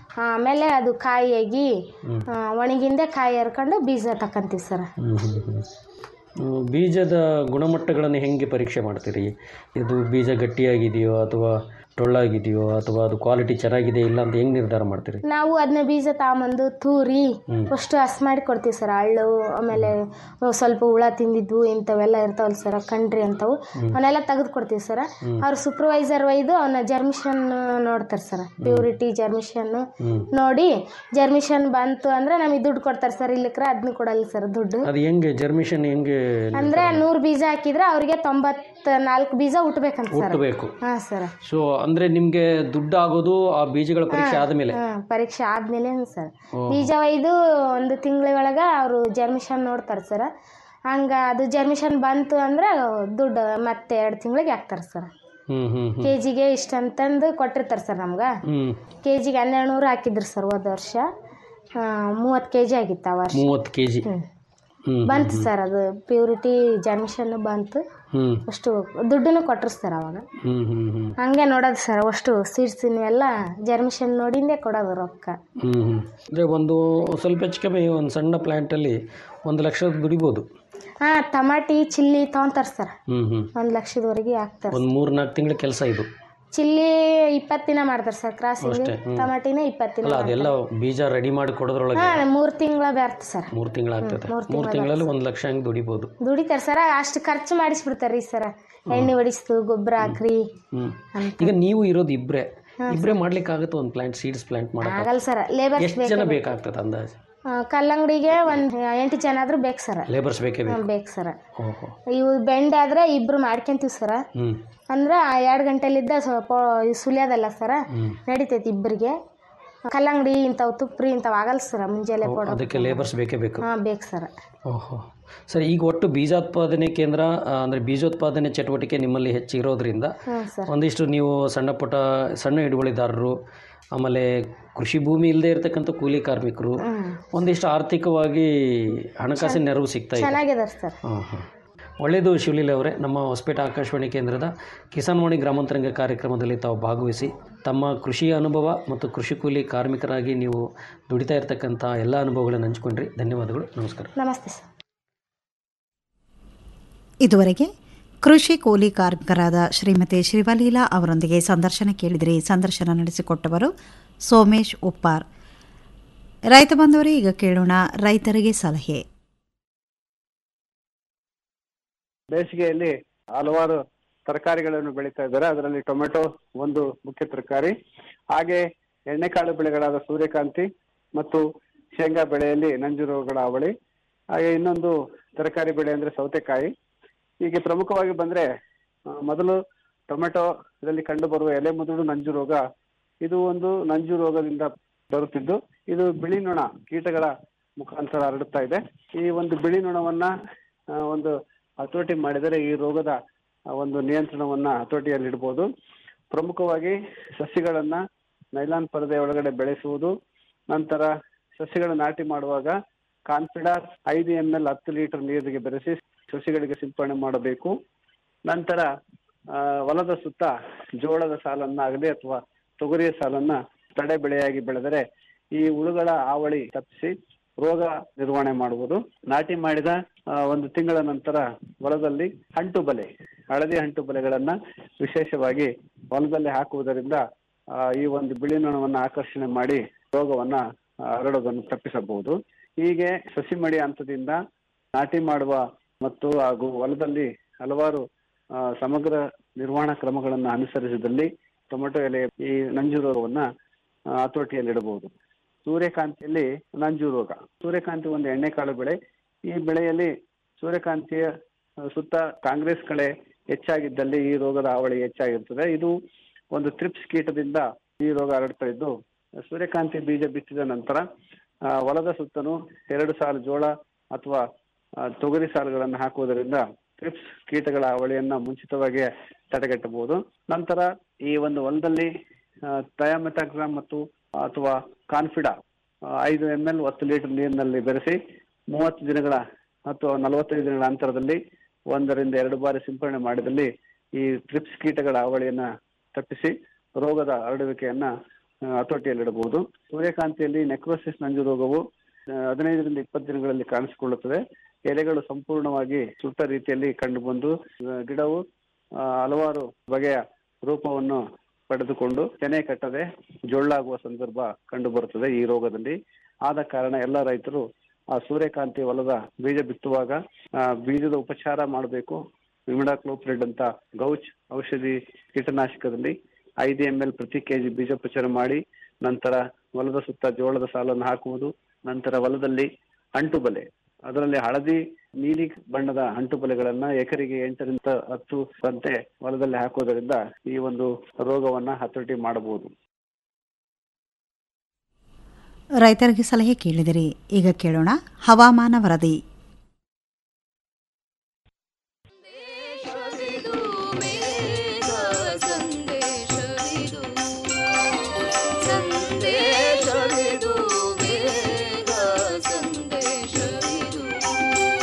ಆಮೇಲೆ ಅದು ಕಾಯಿಯಾಗಿ ಆ, ಒಣಗಿಂದೆ ಕಾಯಿ ಹರ್ಕೊಂಡು ಬೀಜ ತಕ್ಕಂತೀವಿ ಸರ್ ಹ್ಮ್, ಹ್ಮ್, ಹ್ಮ್. ಹ್ಮ್, ಬೀಜದ ಗುಣಮಟ್ಟಗಳನ್ನು ಹೆಂಗೆ ಪರೀಕ್ಷೆ ಮಾಡ್ತೀರಿ ಇದು ಬೀಜ ಗಟ್ಟಿಯಾಗಿದೆಯೋ ಅಥವಾ ಟೊಳ್ಳಾಗಿದೆಯೋ ಅಥವಾ ಅದು ಕ್ವಾಲಿಟಿ ಚೆನ್ನಾಗಿದೆ ಇಲ್ಲ ಅಂತ ಹೆಂಗೆ ನಿರ್ಧಾರ ಮಾಡ್ತೀರಿ ನಾವು ಅದನ್ನ ಬೀಜ ತಗೊಂಬಂದು ತೂರಿ ಅಷ್ಟು ಹಸ್ ಮಾಡಿ ಕೊಡ್ತೀವಿ ಸರ್ ಹಳ್ಳು ಆಮೇಲೆ ಸ್ವಲ್ಪ ಹುಳ ತಿಂದಿದ್ವು ಇಂಥವೆಲ್ಲ ಇರ್ತಾವಲ್ಲ ಸರ್ ಕಂಡ್ರಿ ಅಂತವು ಅವನ್ನೆಲ್ಲ ತೆಗೆದು ಕೊಡ್ತೀವಿ ಸರ್ ಅವ್ರ ಸೂಪರ್ವೈಸರ್ ಒಯ್ದು ಅವನ್ನ ಜರ್ಮಿಷನ್ ನೋಡ್ತಾರೆ ಸರ್ ಪ್ಯೂರಿಟಿ ಜರ್ಮಿಷನ್ ನೋಡಿ ಜರ್ಮಿಷನ್ ಬಂತು ಅಂದ್ರೆ ನಮಗೆ ದುಡ್ಡು ಕೊಡ್ತಾರೆ ಸರ್ ಇಲ್ಲಕ್ರೆ ಅದನ್ನ ಕೊಡಲ್ಲ ಸರ್ ದುಡ್ಡು ಅದು ಹೆಂಗೆ ಜರ್ಮಿಷನ್ ಹೆಂಗೆ ಅಂದ್ರೆ ನೂರು ಬೀಜ ಹಾಕಿದ್ರೆ ಅವ್ರಿಗೆ ತೊಂಬತ್ ನಾಲ್ಕು ಬೀಜ ಹುಟ್ಬೇಕಂತ ಸರ್ ಹುಟ್ಟಬೇಕು ಹಾ ಸರ್ ಸೊ ಅಂದರೆ ನಿಮಗೆ ದುಡ್ಡು ಆಗೋದು ಆ ಬೀಜಗಳ ಪರೀಕ್ಷೆ ಆದಮೇಲೆ ಹಾ ಪರೀಕ್ಷೆ ಆದ್ಮೇಲೆ ಸರ್ ಬೀಜ ಒಯ್ದು ಒಂದು ತಿಂಗಳ ಒಳಗ ಅವರು ಜರ್ಮಿಷನ್ ನೋಡ್ತಾರೆ ಸರ್ ಹಂಗ ಅದು ಜರ್ಮಿಷನ್ ಬಂತು ಅಂದ್ರೆ ದುಡ್ಡು ಮತ್ತೆ ಎರಡು ತಿಂಗಳಿಗೆ ಹಾಕ್ತಾರೆ ಸರ್ ಹ್ಞೂ ಹ್ಞೂ ಹ್ಞೂ ಕೆ ಜಿಗೆ ಇಷ್ಟು ಅಂತಂದು ಕೊಟ್ಟಿರ್ತಾರೆ ಸರ್ ನಮ್ಗೆ ಹ್ಞೂ ಕೆ ಜಿಗೆ ಹನ್ನೆರಡು ನೂರು ಹಾಕಿದ್ರು ಸರ್ ಹೋದ ವರ್ಷ ಮೂವತ್ತು ಕೆ ಜಿ ಆಗಿತ್ತು ಆ ವರ್ಷ ಮೂವತ್ತು ಕೆ ಜಿ ಬಂತು ಸರ್ ಅದು ಪ್ಯೂರಿಟಿ ಜರ್ಮಿಷನ್ ಬಂತು ಹ್ಞೂ ಅಷ್ಟು ದುಡ್ಡನ್ನು ಕೊಟ್ರು ಸರ್ ಅವಾಗ ಹ್ಞೂ ಹ್ಞೂ ಹ್ಞೂ ಹಂಗೆ ನೋಡೋದು ಸರ್ ಅಷ್ಟು ಸೀಡ್ಸ್ ಎಲ್ಲ ಜರ್ಮಿಷನ್ ನೋಡಿಂದೇ ಕೊಡೋದು ರೊಕ್ಕ ಹ್ಞೂ ಹ್ಞೂ ಅಂದರೆ ಒಂದು ಸ್ವಲ್ಪ ಹೆಚ್ಚು ಕಮ್ಮಿ ಒಂದು ಸಣ್ಣ ಪ್ಲ್ಯಾಂಟಲ್ಲಿ ಒಂದು ಲಕ್ಷ ದುಡಿಬೋದು ಹಾಂ ಟಮಾಟಿ ಚಿಲ್ಲಿ ತೊಗೊಂತಾರೆ ಸರ್ ಹ್ಞೂ ಹ್ಞೂ ಒಂದು ಲಕ್ಷದವರೆಗೆ ಹಾಕ್ತಾರೆ ಒಂದು ಮೂರು ನಾಲ್ಕು ತಿಂಗಳ ಕೆಲಸ ಇದು ಚಿಲ್ಲಿ ಇಪ್ಪತ್ತು ದಿನ ಮಾಡ್ತಾರೆ ಸರ್ ಕ್ರಾಸಿಂಗ್ ಅಷ್ಟೇ, ಹ್ಮ್. ಟಮಾಟಿನ ಇಪ್ಪತ್ತು ದಿನ ಅಲ್ಲ ಅದೆಲ್ಲ ಬೀಜ ರೆಡಿ ಮಾಡಿ ಕೊಡೋದ್ರೊಳಗೆ ಹಾಂ ಮೂರು ತಿಂಗಳ ಬರ್ತ ಸರ್ ಮೂರು ತಿಂಗಳಾಗ್ತದೆ ಮೂರ್ ಮೂರು ತಿಂಗಳಲ್ಲಿ ಒಂದು ಲಕ್ಷ ಹಂಗೆ ದುಡಿಬೋದು ದುಡಿತಾರೆ ಸರ್ ಅಷ್ಟು ಖರ್ಚು ಮಾಡಿಸ್ಬಿಡ್ತಾರೆ ರೀ ಸರ್ ಎಣ್ಣೆ ಹೊಡಿಸ್ತು ಗೊಬ್ಬರ ಹಾಕ್ರಿ ಹ್ಞೂ ಈಗ ನೀವು ಇರೋದು ಇಬ್ಬರೇ ಇಬ್ಬರೇ ಮಾಡ್ಲಿಕ್ಕೆ ಆಗುತ್ತೆ ಒಂದು ಪ್ಲಾಂಟ್ ಸೀಡ್ಸ್ ಪ್ಲಾಂಟ್ ಮಾಡಕ್ಕೆ ಆಗಲ್ಲ ಸರ್ ಲೇಬರ್ಸ್ ಎಷ್ಟು ಜನ ಬೇಕಾಗ್ತದೆ ಅಂದಾಜು ಕಲ್ಲಂಗಡಿಗೆ ಒಂದು ಎಂಟು ಜನ ಆದ್ರೂ ಬೇಕು ಸರ್ ಲೇಬರ್ಸ್ ಬೇಕೇ ಬೇಕು ಬೇಕು ಸರ್ ಓಹೋ ಇವು ಬೆಂಡೆ ಆದ್ರೆ ಇಬ್ರು ಮಾಡ್ಕೊಂತೀವಿ ಸರ್ ಹ್ಞೂ ಅಂದ್ರೆ ಎರಡು ಗಂಟೆಲಿದ್ದ ಸ್ವಲ್ಪ ಇವ್ ಸುಲಿಯೋದಲ್ಲ ಸರ್ ನಡಿತೈತಿ ಇಬ್ಬರಿಗೆ ಕಲ್ಲಂಗಡಿ ಇಂಥವು ತುಪ್ರಿ ಇಂಥವು ಆಗಲ್ಲ ಸರ್ ಮುಂಜಾನೆ ಕೊಡೋ ಅದಕ್ಕೆ ಲೇಬರ್ಸ್ ಬೇಕೇ ಬೇಕು ಹಾಂ ಬೇಕು ಸರ್ ಓಹೋ ಸರಿ ಈಗ ಒಟ್ಟು ಬೀಜೋತ್ಪಾದನೆ ಕೇಂದ್ರ ಆ, ಅಂದ್ರೆ ಬೀಜೋತ್ಪಾದನೆ ಚಟುವಟಿಕೆ ನಿಮ್ಮಲ್ಲಿ ಹೆಚ್ಚಿರೋದ್ರಿಂದ ಹ್ಞೂ ಸರ್ ಒಂದಿಷ್ಟು ನೀವು ಸಣ್ಣ ಪುಟ್ಟ ಸಣ್ಣ ಹಿಡುವಳಿದಾರರು ಆಮೇಲೆ ಕೃಷಿ ಭೂಮಿ ಇಲ್ಲದೆ ಇರತಕ್ಕಂಥ ಕೂಲಿ ಕಾರ್ಮಿಕರು ಒಂದಿಷ್ಟು ಆರ್ಥಿಕವಾಗಿ ಹಣಕಾಸಿನ ನೆರವು ಸಿಗ್ತಾ ಇದೆ ಚೆನ್ನಾಗಿದಾರೆ ಸರ್ ಹಾಂ ಹಾಂ ಒಳ್ಳೆಯದು ಶಿವಲೀಲೆ ಅವರೇ ನಮ್ಮ ಹೊಸಪೇಟೆ ಆಕಾಶವಾಣಿ ಕೇಂದ್ರದ ಕಿಸಾನ್ವಾಣಿ ಗ್ರಾಮಾಂತರಂಗ ಕಾರ್ಯಕ್ರಮದಲ್ಲಿ ತಾವು ಭಾಗವಹಿಸಿ ತಮ್ಮ ಕೃಷಿಯ ಅನುಭವ ಮತ್ತು ಕೃಷಿ ಕೂಲಿ ಕಾರ್ಮಿಕರಾಗಿ ನೀವು ದುಡಿತಾ ಇರತಕ್ಕಂಥ ಎಲ್ಲ ಅನುಭವಗಳನ್ನು ಹಂಚ್ಕೊಂಡ್ರಿ ಧನ್ಯವಾದಗಳು ನಮಸ್ಕಾರ ನಮಸ್ತೆ ಸರ್ ಇದುವರೆಗೆ ಕೃಷಿ ಕೂಲಿ ಕಾರ್ಮಿಕರಾದ ಶ್ರೀಮತಿ ಶಿವಲೀಲಾ ಅವರೊಂದಿಗೆ ಸಂದರ್ಶನ ಕೇಳಿದಿರಿ ಸಂದರ್ಶನ ನಡೆಸಿಕೊಟ್ಟವರು ಸೋಮೇಶ್ ಉಪ್ಪಾರ್ ರೈತ ಬಂದವರೇ ಈಗ ಕೇಳೋಣ ರೈತರಿಗೆ ಸಲಹೆ ಬೇಸಿಗೆಯಲ್ಲಿ ಹಲವಾರು ತರಕಾರಿಗಳನ್ನು ಬೆಳೀತಾ ಇದ್ದಾರೆ ಅದರಲ್ಲಿ ಟೊಮೆಟೊ ಒಂದು ಮುಖ್ಯ ತರಕಾರಿ ಹಾಗೆ ಎಣ್ಣೆಕಾಳು ಬೆಳೆಗಳಾದ ಸೂರ್ಯಕಾಂತಿ ಮತ್ತು ಶೇಂಗಾ ಬೆಳೆಯಲ್ಲಿ ನಂಜು ರೋಗಗಳ ಅವಳಿ ಹಾಗೆ ಇನ್ನೊಂದು ತರಕಾರಿ ಬೆಳೆ ಅಂದ್ರೆ ಸೌತೆಕಾಯಿ ಹೀಗೆ ಪ್ರಮುಖವಾಗಿ ಬಂದ್ರೆ ಆ, ಮೊದಲು ಟೊಮೆಟೊ ಇದರಲ್ಲಿ ಕಂಡು ಬರುವ ಎಲೆ ಮುದುಡು ನಂಜು ರೋಗ ಇದು ಒಂದು ನಂಜು ರೋಗದಿಂದ ಬರುತ್ತಿದ್ದು ಇದು ಬಿಳಿ ನೊಣ ಕೀಟಗಳ ಮುಖಾಂತರ ಹರಡುತ್ತಾ ಇದೆ ಈ ಒಂದು ಬಿಳಿ ನೊಣವನ್ನ ಆ, ಒಂದು ಹತೋಟಿ ಮಾಡಿದರೆ ಈ ರೋಗದ ಆ, ಒಂದು ನಿಯಂತ್ರಣವನ್ನ ಹತೋಟಿಯಲ್ಲಿಡ್ಬೋದು ಪ್ರಮುಖವಾಗಿ ಸಸಿಗಳನ್ನ ನೈಲಾನ್ ಪರದೆ ಒಳಗಡೆ ಬೆಳೆಸುವುದು ನಂತರ ಸಸಿಗಳ ನಾಟಿ ಮಾಡುವಾಗ ಕಾನ್ಫಿಡಾರ್ ಐದು ಎಂ ಎಲ್ ಹತ್ತು ಲೀಟರ್ ನೀರಿಗೆ ಬೆರೆಸಿ ಸಸಿಗಳಿಗೆ ಸಿಂಪಡಣೆ ಮಾಡಬೇಕು ನಂತರ ಆ, ಹೊಲದ ಸುತ್ತ ಜೋಳದ ಸಾಲನ್ನ ಆಗಲಿ ಅಥವಾ ತೊಗರಿಯ ಸಾಲನ್ನ ತಡೆ ಬೆಳೆಯಾಗಿ ಬೆಳೆದರೆ ಈ ಹುಳುಗಳ ಹಾವಳಿ ತಪ್ಪಿಸಿ ರೋಗ ನಿರ್ವಹಣೆ ಮಾಡುವುದು ನಾಟಿ ಮಾಡಿದ ಆ, ಒಂದು ತಿಂಗಳ ನಂತರ ಹೊಲದಲ್ಲಿ ಅಂಟು ಬಲೆ ಹಳದಿ ಅಂಟು ಬಲೆಗಳನ್ನ ವಿಶೇಷವಾಗಿ ಹೊಲದಲ್ಲಿ ಹಾಕುವುದರಿಂದ ಆ, ಈ ಒಂದು ಬಿಳಿ ನೊಣವನ್ನ ಆಕರ್ಷಣೆ ಮಾಡಿ ರೋಗವನ್ನ ಆ, ಹರಡೋದನ್ನು ತಪ್ಪಿಸಬಹುದು ಹೀಗೆ ಸಸಿ ಮಡಿ ಹಂತದಿಂದ ನಾಟಿ ಮಾಡುವ ಮತ್ತು ಹಾಗೂ ಹೊಲದಲ್ಲಿ ಹಲವಾರು ಆ, ಸಮಗ್ರ ನಿರ್ವಹಣಾ ಕ್ರಮಗಳನ್ನು ಅನುಸರಿಸಿದಲ್ಲಿ ಟೊಮೆಟೊ ಎಲೆ ಈ ನಂಜು ರೋಗವನ್ನ ಆ, ಹತೋಟಿಯಲ್ಲಿಡಬಹುದು ಸೂರ್ಯಕಾಂತಿಯಲ್ಲಿ ನಂಜು ರೋಗ ಸೂರ್ಯಕಾಂತಿ ಒಂದು ಎಣ್ಣೆಕಾಳು ಬೆಳೆ ಈ ಬೆಳೆಯಲ್ಲಿ ಸೂರ್ಯಕಾಂತಿಯ ಆ, ಸುತ್ತ ಕಾಂಗ್ರೆಸ್ ಕಳೆ ಹೆಚ್ಚಾಗಿದ್ದಲ್ಲಿ ಈ ರೋಗದ ಹಾವಳಿ ಹೆಚ್ಚಾಗಿರ್ತದೆ ಇದು ಒಂದು ತ್ರಿಪ್ಸ್ ಕೀಟದಿಂದ ಈ ರೋಗ ಹರಡ್ತಾ ಇದ್ದು ಸೂರ್ಯಕಾಂತಿ ಬೀಜ ಬಿತ್ತಿದ ನಂತರ ಆ, ಹೊಲದ ಸುತ್ತಲೂ ಎರಡು ಸಾಲು ಜೋಳ ಅಥವಾ ಆ, ತೊಗರಿ ಸಾಲುಗಳನ್ನು ಹಾಕುವುದರಿಂದ ಟ್ರಿಪ್ಸ್ ಕೀಟಗಳ ಅವಳಿಯನ್ನ ಮುಂಚಿತವಾಗಿ ತಡೆಗಟ್ಟಬಹುದು ನಂತರ ಈ ಒಂದು ಹೊಲದಲ್ಲಿ ಥಯಾಮೆಥಾಗ್ರಾಮ್ ಮತ್ತು ಅಥವಾ ಕಾನ್ಫಿಡಾ ಆ, ಐದು ಎಂ ಎಲ್ ಹತ್ತು ಲೀಟರ್ ನೀರಿನಲ್ಲಿ ಬೆರೆಸಿ ಮೂವತ್ತು ದಿನಗಳ ಅಥವಾ ನಲವತ್ತೈದು ದಿನಗಳ ಅಂತರದಲ್ಲಿ ಒಂದರಿಂದ ಎರಡು ಬಾರಿ ಸಿಂಪಡಣೆ ಮಾಡಿದಲ್ಲಿ ಈ ಟ್ರಿಪ್ಸ್ ಕೀಟಗಳ ಅವಳಿಯನ್ನ ತಪ್ಪಿಸಿ ರೋಗದ ಹರಡುವಿಕೆಯನ್ನ ಆ, ಹತೋಟಿಯಲ್ಲಿಡಬಹುದು ಸೂರ್ಯಕಾಂತಿಯಲ್ಲಿ ನೆಕ್ರೋಸಿಸ್ ನಂಜು ರೋಗವು ಆ, ಹದಿನೈದರಿಂದ ಇಪ್ಪತ್ತು ದಿನಗಳಲ್ಲಿ ಕಾಣಿಸಿಕೊಳ್ಳುತ್ತದೆ ಎಲೆಗಳು ಸಂಪೂರ್ಣವಾಗಿ ಸುಟ್ಟ ರೀತಿಯಲ್ಲಿ ಕಂಡುಬಂದು ಆ, ಗಿಡವು ಆ, ಹಲವಾರು ಬಗೆಯ ರೂಪವನ್ನು ಪಡೆದುಕೊಂಡು ತೆನೆ ಕಟ್ಟದೆ ಜೊಳ್ಳಾಗುವ ಸಂದರ್ಭ ಕಂಡು ಬರುತ್ತದೆ ಈ ರೋಗದಲ್ಲಿ ಆದ ಕಾರಣ ಎಲ್ಲ ರೈತರು ಆ ಸೂರ್ಯಕಾಂತಿ ಹೊಲದ ಬೀಜ ಬಿತ್ತುವಾಗ ಆ, ಬೀಜದ ಉಪಚಾರ ಮಾಡಬೇಕು ವಿಮಿಡಾಕ್ಲೋಪ್ರಿಡ್ ಅಂತ ಗೌಚ್ ಔಷಧಿ ಕೀಟನಾಶಕದಲ್ಲಿ ಐದು ಎಂ ಎಲ್ ಪ್ರತಿ ಕೆಜಿ ಬೀಜೋಪಚಾರ ಮಾಡಿ ನಂತರ ಹೊಲದ ಸುತ್ತ ಜೋಳದ ಸಾಲನ್ನು ಹಾಕುವುದು ನಂತರ ಹೊಲದಲ್ಲಿ ಅಂಟು ಬಲೆ ಅದರಲ್ಲಿ ಹಳದಿ ನೀಲಿ ಬಣ್ಣದ ಅಂಟು ಬಲೆಗಳನ್ನ ಎಕರೆಗೆ ಎಂಟರಿಂದ ಹತ್ತು ಗಂಟೆ ಹೊಲದಲ್ಲಿ ಹಾಕುವುದರಿಂದ ಈ ಒಂದು ರೋಗವನ್ನ ಹತೋಟಿ ಮಾಡಬಹುದು ರೈತರಿಗೆ ಸಲಹೆ ಕೇಳಿದಿರಿ ಈಗ ಕೇಳೋಣ ಹವಾಮಾನ ವರದಿ ಸಂದೇಶವಿದು ಬೇಗ ಸಂದೇಶವಿದು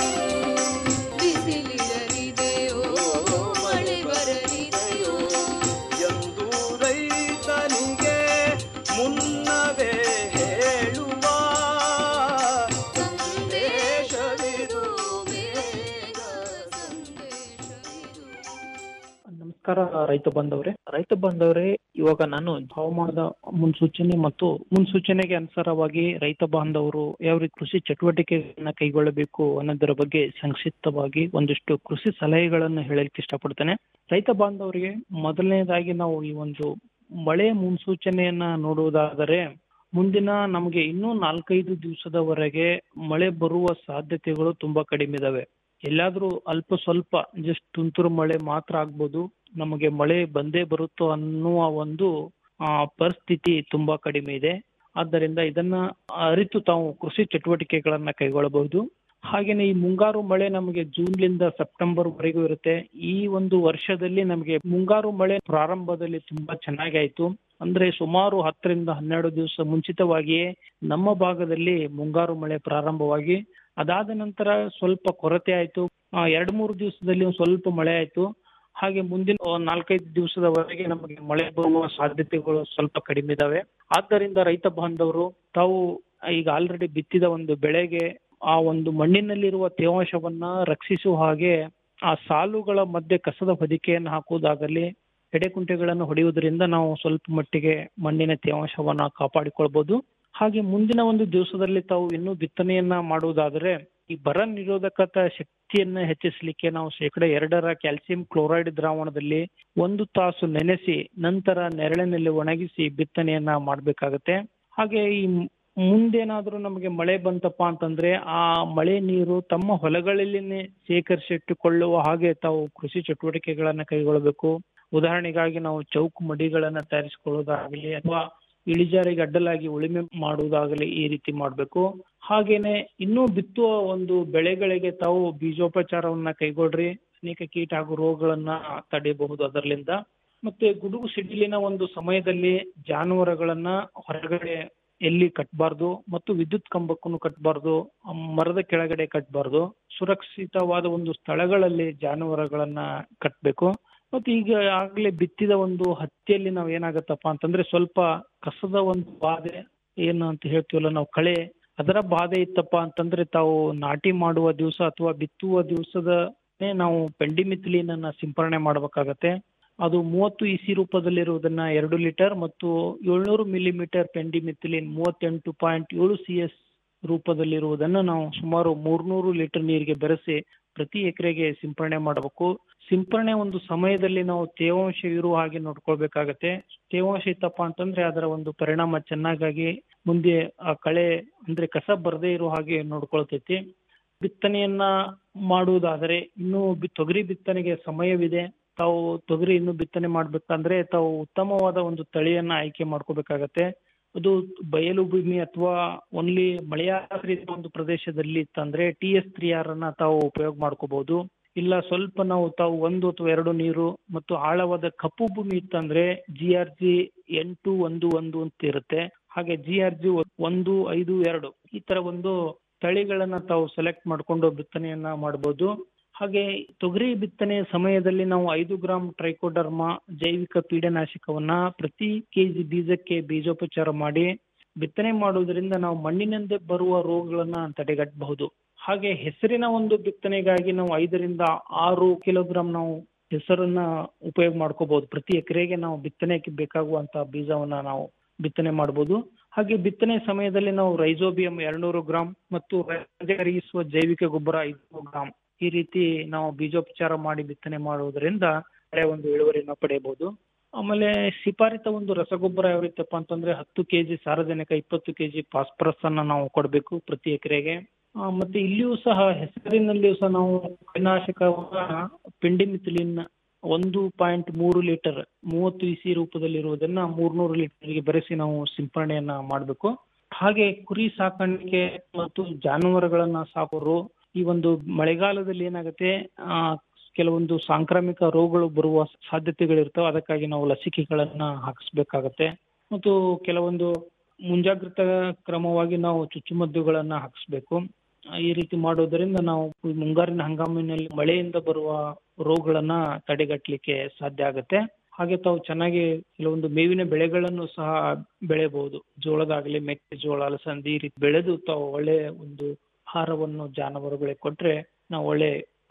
ನಮಸ್ಕಾರ ರೈತ ಬಾಂಧವರೇ ರೈತ ಬಾಂಧವರೇ ಇವಾಗ ನಾನು ಹವಾಮಾನದ ಮುನ್ಸೂಚನೆ ಮತ್ತು ಮುನ್ಸೂಚನೆಗೆ ಅನುಸಾರವಾಗಿ ರೈತ ಬಾಂಧವರು ಯಾವ ರೀತಿ ಕೃಷಿ ಚಟುವಟಿಕೆಗಳನ್ನ ಕೈಗೊಳ್ಳಬೇಕು ಅನ್ನೋದರ ಬಗ್ಗೆ ಸಂಕ್ಷಿಪ್ತವಾಗಿ ಒಂದಿಷ್ಟು ಕೃಷಿ ಸಲಹೆಗಳನ್ನು ಹೇಳಲಿಕ್ಕೆ ಇಷ್ಟಪಡ್ತೇನೆ ರೈತ ಬಾಂಧವರಿಗೆ ಮೊದಲನೇದಾಗಿ ನಾವು ಈ ಒಂದು ಮಳೆ ಮುನ್ಸೂಚನೆಯನ್ನ ನೋಡುವುದಾದರೆ ಮುಂದಿನ ನಮಗೆ ಇನ್ನೂ ನಾಲ್ಕೈದು ದಿವಸದವರೆಗೆ ಮಳೆ ಬರುವ ಸಾಧ್ಯತೆಗಳು ತುಂಬಾ ಕಡಿಮೆ ಇದಾವೆ ಎಲ್ಲಾದ್ರೂ ಅಲ್ಪ ಸ್ವಲ್ಪ ಜಸ್ಟ್ ತುಂತುರು ಮಳೆ ಮಾತ್ರ ಆಗ್ಬೋದು ನಮಗೆ ಮಳೆ ಬಂದೇ ಬರುತ್ತೋ ಅನ್ನುವ ಒಂದು ಆ ಪರಿಸ್ಥಿತಿ ತುಂಬಾ ಕಡಿಮೆ ಇದೆ ಆದ್ದರಿಂದ ಇದನ್ನ ಅರಿತು ತಾವು ಕೃಷಿ ಚಟುವಟಿಕೆಗಳನ್ನ ಕೈಗೊಳ್ಳಬಹುದು ಹಾಗೇನೆ ಈ ಮುಂಗಾರು ಮಳೆ ನಮಗೆ ಜೂನ್ಲಿಂದ ಸೆಪ್ಟೆಂಬರ್ ವರೆಗೂ ಇರುತ್ತೆ ಈ ಒಂದು ವರ್ಷದಲ್ಲಿ ನಮಗೆ ಮುಂಗಾರು ಮಳೆ ಪ್ರಾರಂಭದಲ್ಲಿ ತುಂಬಾ ಚೆನ್ನಾಗಿ ಆಯ್ತು ಅಂದ್ರೆ ಸುಮಾರು ಹತ್ತರಿಂದ ಹನ್ನೆರಡು ದಿವಸ ಮುಂಚಿತವಾಗಿಯೇ ನಮ್ಮ ಭಾಗದಲ್ಲಿ ಮುಂಗಾರು ಮಳೆ ಪ್ರಾರಂಭವಾಗಿ ಅದಾದ ನಂತರ ಸ್ವಲ್ಪ ಕೊರತೆ ಆಯ್ತು ಆ, ಎರಡ್ ಮೂರು ದಿವಸದಲ್ಲಿ ಒಂದ್ ಸ್ವಲ್ಪ ಮಳೆ ಆಯ್ತು ಹಾಗೆ ಮುಂದಿನ ಒಂದ್ ನಾಲ್ಕೈದು ದಿವಸದವರೆಗೆ ನಮಗೆ ಮಳೆ ಬರುವ ಸಾಧ್ಯತೆಗಳು ಸ್ವಲ್ಪ ಕಡಿಮೆ ಇದಾವೆ ಆದ್ದರಿಂದ ರೈತ ಬಾಂಧವರು ತಾವು ಈಗ ಆಲ್ರೆಡಿ ಬಿತ್ತಿದ ಒಂದು ಬೆಳೆಗೆ ಆ ಒಂದು ಮಣ್ಣಿನಲ್ಲಿರುವ ತೇವಾಂಶವನ್ನ ರಕ್ಷಿಸುವ ಹಾಗೆ ಆ ಸಾಲುಗಳ ಮಧ್ಯೆ ಕಸದ ಹೊದಿಕೆಯನ್ನು ಹಾಕುವುದಾಗಲಿ ಎಡೆಕುಂಟೆಗಳನ್ನು ಹೊಡೆಯುವುದರಿಂದ ನಾವು ಸ್ವಲ್ಪ ಮಟ್ಟಿಗೆ ಮಣ್ಣಿನ ತೇವಾಂಶವನ್ನ ಕಾಪಾಡಿಕೊಳ್ಬಹುದು ಹಾಗೆ ಮುಂದಿನ ಒಂದು ದಿವಸದಲ್ಲಿ ತಾವು ಇನ್ನೂ ಬಿತ್ತನೆಯನ್ನ ಮಾಡುವುದಾದರೆ ಈ ಬರ ನಿರೋಧಕತ ಶಕ್ತಿಯನ್ನ ಹೆಚ್ಚಿಸಲಿಕ್ಕೆ ನಾವು ಶೇಕಡ ಎರಡರ ಕ್ಯಾಲ್ಸಿಯಂ ಕ್ಲೋರೈಡ್ ದ್ರಾವಣದಲ್ಲಿ ಒಂದು ತಾಸು ನೆನೆಸಿ ನಂತರ ನೆರಳಿನಲ್ಲಿ ಒಣಗಿಸಿ ಬಿತ್ತನೆಯನ್ನ ಮಾಡಬೇಕಾಗತ್ತೆ ಹಾಗೆ ಈ ಮುಂದೇನಾದ್ರೂ ನಮಗೆ ಮಳೆ ಬಂತಪ್ಪ ಅಂತಂದ್ರೆ ಆ ಮಳೆ ನೀರು ತಮ್ಮ ಹೊಲಗಳಲ್ಲಿನೇ ಶೇಖರಿಸಿಟ್ಟುಕೊಳ್ಳುವ ಹಾಗೆ ತಾವು ಕೃಷಿ ಚಟುವಟಿಕೆಗಳನ್ನ ಕೈಗೊಳ್ಳಬೇಕು ಉದಾಹರಣೆಗಾಗಿ ನಾವು ಚೌಕು ಮಡಿಗಳನ್ನ ತಯಾರಿಸಿಕೊಳ್ಳೋದಾಗಲಿ ಅಥವಾ ಇಳಿಜಾರಿಗೆ ಅಡ್ಡಲಾಗಿ ಉಳುಮೆ ಮಾಡುವುದಾಗಲಿ ಈ ರೀತಿ ಮಾಡಬೇಕು ಹಾಗೇನೆ ಇನ್ನೂ ಬಿತ್ತುವ ಒಂದು ಬೆಳೆಗಳಿಗೆ ತಾವು ಬೀಜೋಪಚಾರವನ್ನ ಕೈಗೊಳ್ರಿ ಅನೇಕ ಕೀಟ ಹಾಗೂ ರೋಗಗಳನ್ನ ತಡೆಯಬಹುದು ಅದರಲ್ಲಿಂದ ಮತ್ತೆ ಗುಡುಗು ಸಿಡಿಲಿನ ಒಂದು ಸಮಯದಲ್ಲಿ ಜಾನುವಾರುಗಳನ್ನ ಹೊರಗಡೆ ಎಲ್ಲಿ ಕಟ್ಟಬಾರ್ದು ಮತ್ತು ವಿದ್ಯುತ್ ಕಂಬಕ್ಕೂ ಕಟ್ಟಬಾರ್ದು ಮರದ ಕೆಳಗಡೆ ಕಟ್ಟಬಾರ್ದು ಸುರಕ್ಷಿತವಾದ ಒಂದು ಸ್ಥಳಗಳಲ್ಲಿ ಜಾನುವಾರುಗಳನ್ನ ಕಟ್ಟಬೇಕು ಮತ್ತೆ ಈಗ ಆಗ್ಲೇ ಬಿತ್ತಿದ ಒಂದು ಹತ್ತಿಯಲ್ಲಿ ನಾವ್ ಏನಾಗತ್ತಪ್ಪ ಅಂತಂದ್ರೆ ಸ್ವಲ್ಪ ಕಸದ ಒಂದು ಬಾಧೆ ಏನು ಅಂತ ಹೇಳ್ತೀವಲ್ಲ ನಾವು ಕಳೆ ಅದರ ಬಾಧೆ ಇತ್ತಪ್ಪ ಅಂತಂದ್ರೆ ತಾವು ನಾಟಿ ಮಾಡುವ ದಿವಸ ಅಥವಾ ಬಿತ್ತುವ ದಿವಸದ ನಾವು ಪೆಂಡಿಮಿಥಿಲಿನನ್ನ ಸಿಂಪರಣೆ ಮಾಡಬೇಕಾಗತ್ತೆ ಅದು ಮೂವತ್ತು ಇಸಿ ರೂಪದಲ್ಲಿರುವುದನ್ನ ಎರಡು ಲೀಟರ್ ಮತ್ತು ಏಳ್ನೂರು ಮಿಲಿಮೀಟರ್ ಪೆಂಡಿಮಿಥಿಲಿನ್ ಮೂವತ್ತೆಂಟು ಪಾಯಿಂಟ್ ಏಳು ಸಿ ಎಸ್ ರೂಪದಲ್ಲಿರುವುದನ್ನು ನಾವು ಸುಮಾರು ಮೂರ್ನೂರು ಲೀಟರ್ ನೀರಿಗೆ ಬೆರೆಸಿ ಪ್ರತಿ ಎಕರೆಗೆ ಸಿಂಪರಣೆ ಮಾಡಬೇಕು ಸಿಂಪರಣೆ ಒಂದು ಸಮಯದಲ್ಲಿ ನಾವು ತೇವಾಂಶ ಇರುವ ಹಾಗೆ ನೋಡ್ಕೊಳ್ಬೇಕಾಗತ್ತೆ ತೇವಾಂಶ ಇತ್ತಪ್ಪ ಅಂತಂದ್ರೆ ಅದರ ಒಂದು ಪರಿಣಾಮ ಚೆನ್ನಾಗಾಗಿ ಮುಂದೆ ಆ ಕಳೆ ಅಂದ್ರೆ ಕಸ ಬರದೇ ಇರೋ ಹಾಗೆ ನೋಡ್ಕೊಳ್ತೈತಿ ಬಿತ್ತನೆಯನ್ನ ಮಾಡುವುದಾದರೆ ಇನ್ನು ಬಿ- ತೊಗರಿ ಬಿತ್ತನೆಗೆ ಸಮಯವಿದೆ ತಾವು ತೊಗರಿ ಇನ್ನು ಬಿತ್ತನೆ ಮಾಡ್ಬೇಕಂದ್ರೆ ತಾವು ಉತ್ತಮವಾದ ಒಂದು ತಳಿಯನ್ನ ಆಯ್ಕೆ ಮಾಡ್ಕೋಬೇಕಾಗತ್ತೆ ಅದು ಬಯಲು ಭೂಮಿ ಅಥವಾ ಓನ್ಲಿ ಮಳೆಯಾಶ್ರಿತ ಒಂದು ಪ್ರದೇಶದಲ್ಲಿ ಇತ್ತಂದ್ರೆ ಟಿ ಎಸ್ ತ್ರೀ ಆರ್ ಅನ್ನ ತಾವು ಉಪಯೋಗ ಮಾಡ್ಕೋಬಹುದು ಇಲ್ಲ ಸ್ವಲ್ಪ ನಾವು ತಾವು ಒಂದು ಅಥವಾ ಎರಡು ನೀರು ಮತ್ತು ಆಳವಾದ ಕಪ್ಪು ಭೂಮಿ ಇತ್ತಂದ್ರೆ ಜಿ ಆರ್ ಜಿ ಎಂಟು ಒಂದು ಒಂದು ಅಂತ ಇರುತ್ತೆ ಹಾಗೆ ಜಿ ಆರ್ ಜಿ ಒಂದು ಐದು ಎರಡು ಈ ತರ ಒಂದು ತಳಿಗಳನ್ನ ತಾವು ಸೆಲೆಕ್ಟ್ ಮಾಡ್ಕೊಂಡು ಬಿತ್ತನೆಯನ್ನ ಮಾಡಬಹುದು ಹಾಗೆ ತೊಗರಿ ಬಿತ್ತನೆ ಸಮಯದಲ್ಲಿ ನಾವು ಐದು ಗ್ರಾಂ ಟ್ರೈಕೋಡರ್ಮಾ ಜೈವಿಕ ಕೀಟನಾಶಕವನ್ನ ಪ್ರತಿ ಕೆಜಿ ಬೀಜಕ್ಕೆ ಬೀಜೋಪಚಾರ ಮಾಡಿ ಬಿತ್ತನೆ ಮಾಡುವುದರಿಂದ ನಾವು ಮಣ್ಣಿನಿಂದ ಬರುವ ರೋಗಗಳನ್ನ ತಡೆಗಟ್ಟಬಹುದು ಹಾಗೆ ಹೆಸರಿನ ಒಂದು ಬಿತ್ತನೆಗಾಗಿ ನಾವು ಐದರಿಂದ ಆರು ಕಿಲೋಗ್ರಾಂ ನಾವು ಹೆಸರನ್ನ ಉಪಯೋಗ ಮಾಡ್ಕೋಬಹುದು ಪ್ರತಿ ಎಕರೆಗೆ ನಾವು ಬಿತ್ತನೆಗೆ ಬೇಕಾಗುವಂತ ಬೀಜವನ್ನ ನಾವು ಬಿತ್ತನೆ ಮಾಡಬಹುದು ಹಾಗೆ ಬಿತ್ತನೆ ಸಮಯದಲ್ಲಿ ನಾವು ರೈಸೋಬಿಯಂ ಎರಡ್ನೂರು ಗ್ರಾಂ ಮತ್ತು ಕರಗಿಸುವ ಜೈವಿಕ ಗೊಬ್ಬರ ಐದು ಗ್ರಾಂ ಈ ರೀತಿ ನಾವು ಬೀಜೋಪಚಾರ ಮಾಡಿ ಬಿತ್ತನೆ ಮಾಡುವುದರಿಂದ ಒಳ್ಳೆಯ ಒಂದು ಇಳುವರಿನ ಪಡೆಯಬಹುದು ಆಮೇಲೆ ಶಿಫಾರಿತ ಒಂದು ರಸಗೊಬ್ಬರ ಯಾವ ರೀತಿಯಪ್ಪ ಅಂತಂದ್ರೆ ಹತ್ತು ಕೆಜಿ ಸಾರಜನಕ ಇಪ್ಪತ್ತು ಕೆಜಿ ಫಾಸ್ಫರಸ್ ಅನ್ನ ನಾವು ಕೊಡಬೇಕು ಪ್ರತಿ ಎಕರೆಗೆ ಆ, ಮತ್ತೆ ಇಲ್ಲಿಯೂ ಸಹ ಹೆಸರಿನಲ್ಲಿಯೂ ಸಹ ನಾವು ಕೀಟನಾಶಕವನ್ನ ಪಿಂಡಿಮಿಥಿಲಿನ್ ಒಂದು ಪಾಯಿಂಟ್ ಮೂರು ಲೀಟರ್ ಮೂವತ್ತು ಇಸಿ ರೂಪದಲ್ಲಿರುವುದನ್ನ ಮೂರ್ನೂರು ಲೀಟರ್ಗೆ ಬೆರೆಸಿ ನಾವು ಸಿಂಪರಣೆಯನ್ನ ಮಾಡಬೇಕು ಹಾಗೆ ಕುರಿ ಸಾಕಾಣಿಕೆ ಮತ್ತು ಜಾನುವಾರುಗಳನ್ನ ಸಾಕೋರು ಈ ಒಂದು ಮಳೆಗಾಲದಲ್ಲಿ ಏನಾಗುತ್ತೆ ಆ ಕೆಲವೊಂದು ಸಾಂಕ್ರಾಮಿಕ ರೋಗಗಳು ಬರುವ ಸಾಧ್ಯತೆಗಳಿರ್ತವೆ ಅದಕ್ಕಾಗಿ ನಾವು ಲಸಿಕೆಗಳನ್ನ ಹಾಕಿಸ್ಬೇಕಾಗತ್ತೆ ಮತ್ತು ಕೆಲವೊಂದು ಮುಂಜಾಗ್ರತಾ ಕ್ರಮವಾಗಿ ನಾವು ಚುಚ್ಚುಮದ್ದುಗಳನ್ನ ಹಾಕಿಸ್ಬೇಕು ಆ, ಈ ರೀತಿ ಮಾಡೋದರಿಂದ ನಾವು ಈ ಮುಂಗಾರಿನ ಹಂಗಾಮಿನಲ್ಲಿ ಮಳೆಯಿಂದ ಬರುವ ರೋಗಗಳನ್ನ ತಡೆಗಟ್ಟಲಿಕ್ಕೆ ಸಾಧ್ಯ ಆಗುತ್ತೆ ಹಾಗೆ ತಾವು ಚೆನ್ನಾಗಿ ಕೆಲವೊಂದು ಮೇವಿನ ಬೆಳೆಗಳನ್ನು ಸಹ ಬೆಳೆಯಬಹುದು ಜೋಳದಾಗಲಿ ಮೆಕ್ಕೆಜೋಳ ಅಲಸಂದಿ ಈ ರೀತಿ ಬೆಳೆದು ತಾವು ಒಳ್ಳೆ ಒಂದು ಆಹಾರವನ್ನು ಜಾನುವಾರುಗಳಿಗೆ ಕೊಟ್ರೆ ನಾವು ಒಳ್ಳೆ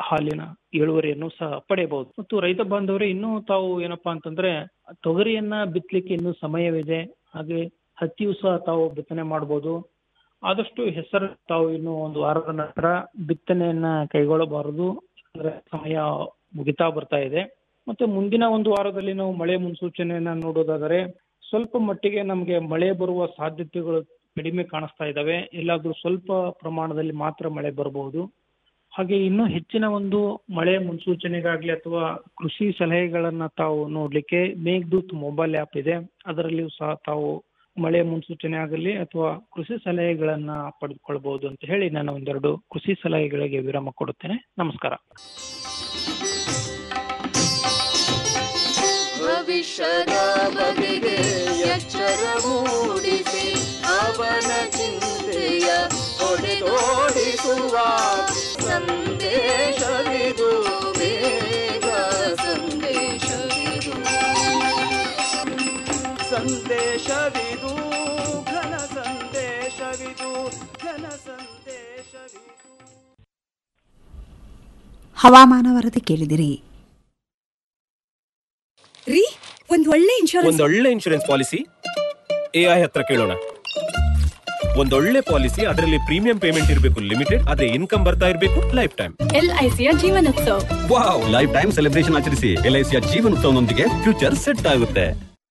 ಹಾಲಿನ ಇಳುವರಿಯನ್ನು ಸಹ ಪಡೆಯಬಹುದು ಮತ್ತು ರೈತ ಬಾಂಧವರೇ ಇನ್ನೂ ತಾವು ಏನಪ್ಪಾ ಅಂತಂದ್ರೆ ತೊಗರಿಯನ್ನ ಬಿತ್ತಲಿಕ್ಕೆ ಇನ್ನೂ ಸಮಯವಿದೆ ಹಾಗೆ ಹತ್ತಿಯೂ ಸಹ ತಾವು ಬಿತ್ತನೆ ಮಾಡಬಹುದು ಆದಷ್ಟು ಹೆಸರು ತಾವು ಇನ್ನು ಒಂದು ವಾರದ ನಂತರ ಬಿತ್ತನೆಯನ್ನ ಕೈಗೊಳ್ಳಬಾರದು ಅಂದ್ರೆ ಸಮಯ ಮುಗಿತಾ ಬರ್ತಾ ಇದೆ ಮತ್ತೆ ಮುಂದಿನ ಒಂದು ವಾರದಲ್ಲಿ ನಾವು ಮಳೆ ಮುನ್ಸೂಚನೆಯನ್ನ ನೋಡೋದಾದರೆ ಸ್ವಲ್ಪ ಮಟ್ಟಿಗೆ ನಮಗೆ ಮಳೆ ಬರುವ ಸಾಧ್ಯತೆಗಳು ಕಡಿಮೆ ಕಾಣಿಸ್ತಾ ಇದ್ದಾವೆ ಎಲ್ಲಾದ್ರೂ ಸ್ವಲ್ಪ ಪ್ರಮಾಣದಲ್ಲಿ ಮಾತ್ರ ಮಳೆ ಬರಬಹುದು ಹಾಗೆ ಇನ್ನೂ ಹೆಚ್ಚಿನ ಒಂದು ಮಳೆ ಮುನ್ಸೂಚನೆಗಾಗ್ಲಿ ಅಥವಾ ಕೃಷಿ ಸಲಹೆಗಳನ್ನ ತಾವು ನೋಡ್ಲಿಕ್ಕೆ ಮೇಘದೂತ್ ಮೊಬೈಲ್ ಆಪ್ ಇದೆ ಅದರಲ್ಲಿಯೂ ಸಹ ತಾವು ಮಳೆ ಮುನ್ಸೂಚನೆ ಆಗಲಿ ಅಥವಾ ಕೃಷಿ ಸಲಹೆಗಳನ್ನ ಪಡೆದುಕೊಳ್ಬಹುದು ಅಂತ ಹೇಳಿ ನಾನು ಒಂದೆರಡು ಕೃಷಿ ಸಲಹೆಗಳಿಗೆ ವಿರಾಮ ಕೊಡುತ್ತೇನೆ ನಮಸ್ಕಾರ ಭವಿಷ್ಯದ ಬಗೆಗೆ ಎಚ್ಚರ ಮೂಡಿಸಿ ಅವನ ಚಿಂತೆಯ ಹೊಡೆದೋಡಿಸುವ ಸಂದೇಶವಿದು ಬೇಗ ಸಂದೇಶವಿದು ಸಂದೇಶವಿದು ಘನ ಸಂದೇಶವಿದು ಘನ ಸಂದೇಶವಿದು ಹವಾಮಾನ ವರದಿ ಕೇಳಿದಿರಿ ರೀ ಒಂದ್ ಒಳ್ಳೆ ಇನ್ಶೂರೆನ್ಸ್ ಒಂದೊಳ್ಳೆ ಇನ್ಶೂರೆನ್ಸ್ ಪಾಲಿಸಿ ಎಐ ಹತ್ರ ಕೇಳೋಣ ಒಂದೊಳ್ಳೆ ಪಾಲಿಸಿ ಅದರಲ್ಲಿ ಪ್ರೀಮಿಯಂ ಪೇಮೆಂಟ್ ಇರಬೇಕು ಲಿಮಿಟೆಡ್ ಅದೇ ಇನ್ಕಮ್ ಬರ್ತಾ ಇರಬೇಕು ಲೈಫ್ ಟೈಮ್ ಎಲ್ಐಸಿಯ Jeevan Utsav wow life time celebration ಆಚರಿಸಿ ಎಲ್ಐಸಿಯ ಜೀವನೋತ್ಸವನೊಂದಿಗೆ ಫ್ಯೂಚರ್ ಸೆಟ್ ಆಗುತ್ತೆ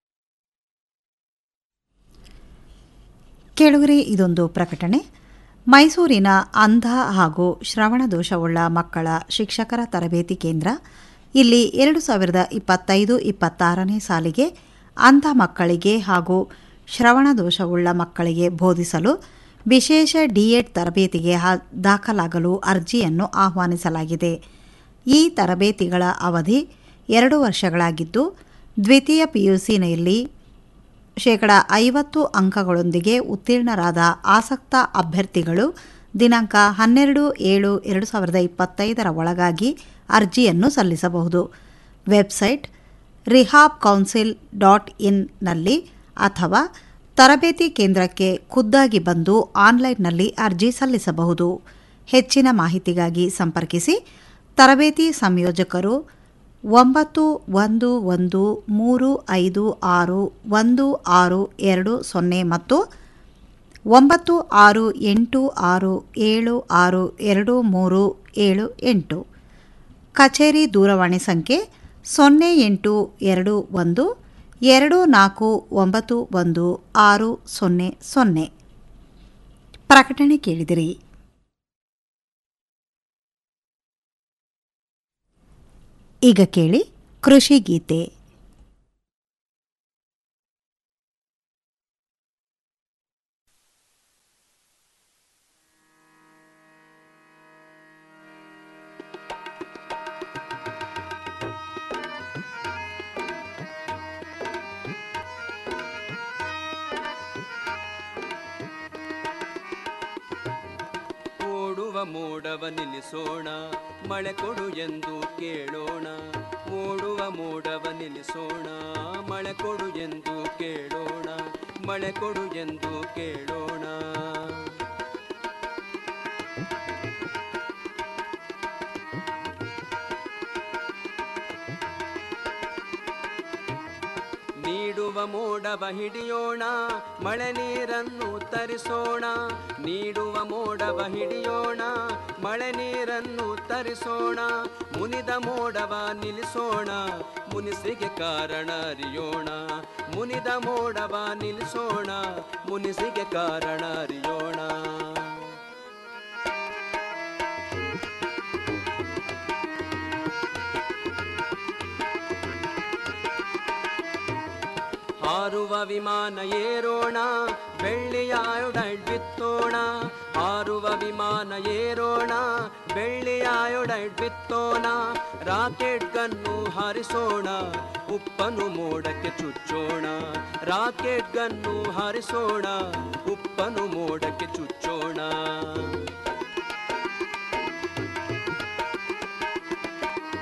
ಕೇಳುಗರೆ ಇದೊಂದು ಪ್ರಕಟಣೆ ಮೈಸೂರಿನ ಅಂಧ ಹಾಗೂ ಶ್ರವಣ ದೋಷವುಳ್ಳ ಮಕ್ಕಳ ಶಿಕ್ಷಕರ ತರಬೇತಿ ಕೇಂದ್ರ ಇಲ್ಲಿ ಎರಡು ಸಾವಿರದ ಇಪ್ಪತ್ತೈದು ಇಪ್ಪತ್ತಾರನೇ ಸಾಲಿಗೆ ಅಂಧ ಮಕ್ಕಳಿಗೆ ಹಾಗೂ ಶ್ರವಣ ದೋಷವುಳ್ಳ ಮಕ್ಕಳಿಗೆ ಬೋಧಿಸಲು ವಿಶೇಷ ಡಿಎಡ್ ತರಬೇತಿಗೆ ಹಾ- ದಾಖಲಾಗಲು ಅರ್ಜಿಯನ್ನು ಆಹ್ವಾನಿಸಲಾಗಿದೆ ಈ ತರಬೇತಿಗಳ ಅವಧಿ ಎರಡು ವರ್ಷಗಳಾಗಿದ್ದು ದ್ವಿತೀಯ ಪಿಯುಸಿನಲ್ಲಿ ಶೇಕಡ ಐವತ್ತು ಅಂಕಗಳೊಂದಿಗೆ ಉತ್ತೀರ್ಣರಾದ ಆಸಕ್ತ ಅಭ್ಯರ್ಥಿಗಳು ದಿನಾಂಕ ಹನ್ನೆರಡು ಏಳು ಎರಡು ಸಾವಿರದ ಇಪ್ಪತ್ತೈದರ ಒಳಗಾಗಿ ಅರ್ಜಿಯನ್ನು ಸಲ್ಲಿಸಬಹುದು ವೆಬ್ಸೈಟ್ ರಿಹಾಬ್ ಕೌನ್ಸಿಲ್ ಡಾಟ್ ಇನ್ನಲ್ಲಿ ಅಥವಾ ತರಬೇತಿ ಕೇಂದ್ರಕ್ಕೆ ಖುದ್ದಾಗಿ ಬಂದು ಆನ್ಲೈನ್ನಲ್ಲಿ ಅರ್ಜಿ ಸಲ್ಲಿಸಬಹುದು ಹೆಚ್ಚಿನ ಮಾಹಿತಿಗಾಗಿ ಸಂಪರ್ಕಿಸಿ ತರಬೇತಿ ಸಂಯೋಜಕರು ಒಂಬತ್ತು ಒಂದು ಒಂದು ಮೂರು ಐದು ಆರು ಒಂದು ಆರು ಎರಡು ಸೊನ್ನೆ ಮತ್ತು ಒಂಬತ್ತು ಆರು ಎಂಟು ಆರು ಏಳು ಆರು ಎರಡು ಮೂರು ಏಳು ಎಂಟು ಕಚೇರಿ ದೂರವಾಣಿ ಸಂಖ್ಯೆ ಸೊನ್ನೆ ಎಂಟು ಎರಡು ಒಂದು ಎರಡು ನಾಲ್ಕು ಒಂಬತ್ತು ಒಂದು ಆರು ಸೊನ್ನೆ ಸೊನ್ನೆ ಪ್ರಕಟಣೆ ಕೇಳಿದಿರಿ ಈಗ ಕೇಳಿ ಕೃಷಿ ಗೀತೆ ಓಡುವ ಮೋಡವ ನಿಲ್ಲಿಸೋಣ ಮಳೆ ಕೊಡು ಎಂದು ಕೇಳೋಣ ಓಡುವ ಮೋಡವ ನಿಲ್ಲಿಸೋಣ ಮಳೆ ಕೊಡು ಎಂದು ಕೇಳೋಣ ಮಳೆ ಕೊಡು ಎಂದು ಕೇಳೋಣ ನೀಡುವ ಮೋಡವ ಹಿಡಿಯೋಣ ಮಳೆ ನೀರನ್ನು ತರಿಸೋಣ ನೀಡುವ ಮೋಡವ ಹಿಡಿಯೋಣ ಮಳೆ ನೀರನ್ನು ತರಿಸೋಣ ಮುನಿದ ಮೋಡವ ನಿಲ್ಲಿಸೋಣ ಮುನಿಸಿಗೆ ಕಾರಣ ಅರಿಯೋಣ ಮುನಿದ ಮೋಡವ ನಿಲ್ಲಿಸೋಣ ಮುನಿಸಿಗೆ ಕಾರಣ ಅರಿಯೋಣ ಹಾರುವ ವಿಮಾನ ಏರೋಣ ಬೆಳ್ಳಿಯ ಆಯೊಡೈಡ್ ಬಿತ್ತೋಣ ಹಾರುವ ವಿಮಾನ ಏರೋಣ ಬೆಳ್ಳಿಯ ಆಯೊಡೈಡ್ ಬಿತ್ತೋಣ ರಾಕೆಟ್ ಗನ್ನು ಹಾರಿಸೋಣ ಉಪ್ಪನು ಮೋಡಕ್ಕೆ ಚುಚ್ಚೋಣ ರಾಕೆಟ್ ಗನ್ನು ಹಾರಿಸೋಣ ಉಪ್ಪನು ಮೋಡಕ್ಕೆ ಚುಚ್ಚೋಣ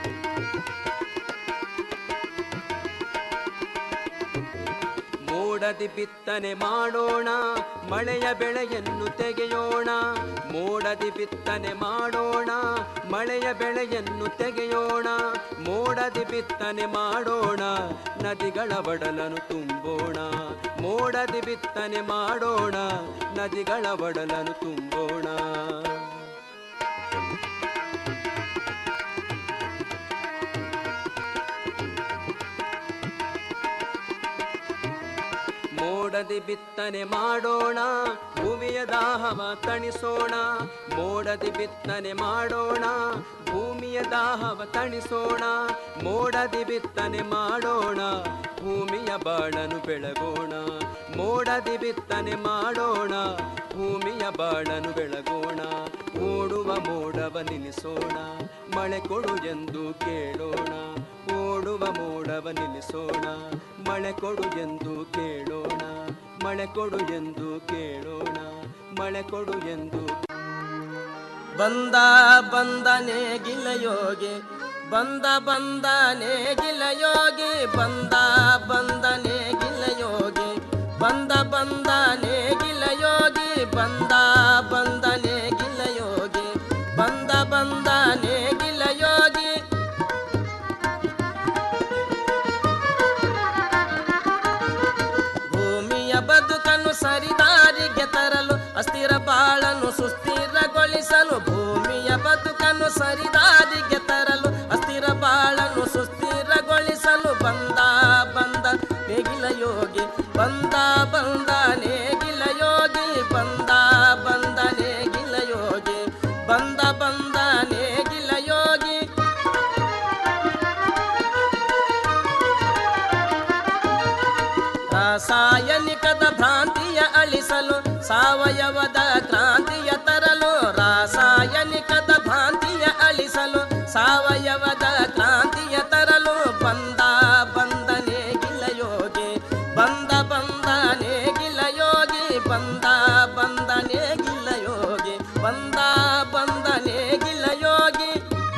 ಮೋಡ ಮೋಡದಿ ಬಿತ್ತನೆ ಮಾಡೋಣ ಮಳೆಯ ಬೆಳೆಯನ್ನು ತೆಗೆಯೋಣ ಮೋಡದಿ ಬಿತ್ತನೆ ಮಾಡೋಣ ಮಳೆಯ ಬೆಳೆಯನ್ನು ತೆಗೆಯೋಣ ಮೋಡದಿ ಬಿತ್ತನೆ ಮಾಡೋಣ ನದಿಗಳ ಒಡಲನ್ನು ತುಂಬೋಣ ಮೋಡದಿ ಬಿತ್ತನೆ ಮಾಡೋಣ ನದಿಗಳ ಒಡಲನ್ನು ತುಂಬೋಣ ಮೋಡದಿ ಬಿತ್ತನೆ ಮಾಡೋಣ ಭೂಮಿಯ ದಾಹವ ತಣಿಸೋಣ ಮೋಡದಿ ಬಿತ್ತನೆ ಮಾಡೋಣ ಭೂಮಿಯ ದಾಹವ ತಣಿಸೋಣ ಮೋಡದಿ ಬಿತ್ತನೆ ಮಾಡೋಣ ಭೂಮಿಯ ಬಾಳನು ಬೆಳಗೋಣ ಮೋಡದಿ ಬಿತ್ತನೆ ಮಾಡೋಣ ಭೂಮಿಯ ಬಾಳನು ಬೆಳಗೋಣ ಓಡುವ ಮೋಡವ ನಿಲ್ಲಿಸೋಣ ಮಳೆ ಕೊಡು ಎಂದು ಕೇಳೋಣ ಓಡುವ ಮೋಡವ ನಿಲ್ಲಿಸೋಣ ಮಳೆ ಕೊಡು ಎಂದು ಕೇಳೋಣ ಮಳೆ ಕೊಡು ಎಂದು ಕೇಳೋಣ ಮಳೆ ಕೊಡು ಎಂದು ಬಂದ ಬಂದನೆ ಗಿಲಯೋಗಿ ಬಂದ ಬಂದನೆ ಗಿಲಯೋಗಿ ಬಂದ ಬಂದನೆ ಗಿಲಯೋಗಿ ಬಂದ ಬಂದನೆ ಗಿಲಯೋಗಿ ಬಂದ ಬಂದನೆ ಗಿಲಯೋಗಿ ಬಂದ ಬಂದನೆ ಗಿಲಯೋಗಿ ಭೂಮಿಯ ಬದುಕನ್ನು ಸರಿದಾರಿಗೆ ತರಲು ಅಸ್ಥಿರ ಬಾಳನ್ನು ಸುಸ್ಥಿರಗೊಳಿಸಲು ಭೂಮಿಯ ಬದುಕನ್ನು ಸರಿದಾರಿಗೆ ತರಲು ಅಸ್ಥಿರ ಬಾಳನ್ನು ಸುಸ್ಥಿರಗೊಳಿಸಲು ಬಂದ ಬಂದ ನೇಗಿಲ ಯೋಗಿ ಬಂದ ಬಂದ ನೇಗಿಲ ಯೋಗಿ ಬಂದ ಬಂದ ನೇಗಿಲ ಯೋಗಿ ಬಂದ ಬಂದ ನೇಗಿಲ ಯೋಗಿ ರಾಸಾಯನಿಕದ ಭ್ರಾಂತಿಯ ಅಳಿಸಲು ಸಾವಯವದ ಕ್ರಾಂತಿಯ ತರಲು ರಾಸಾಯನಿಕದ ಭ್ರಾಂತಿಯ ಅಳಿಸಲು ಸಾವಯವದ ಕ್ರಾಂತಿಯ ತರಲು ಬಂದ ಬಂದನೆ ಗಿಲಯೋಗಿ ಬಂದ ಬಂದನೆ ಗಿಲಯೋಗಿ ಬಂದ ಬಂದನೆ ಗಿಲಯೋಗಿ ಬಂದ ಬಂದನೆ ಗಿಲಯೋಗಿ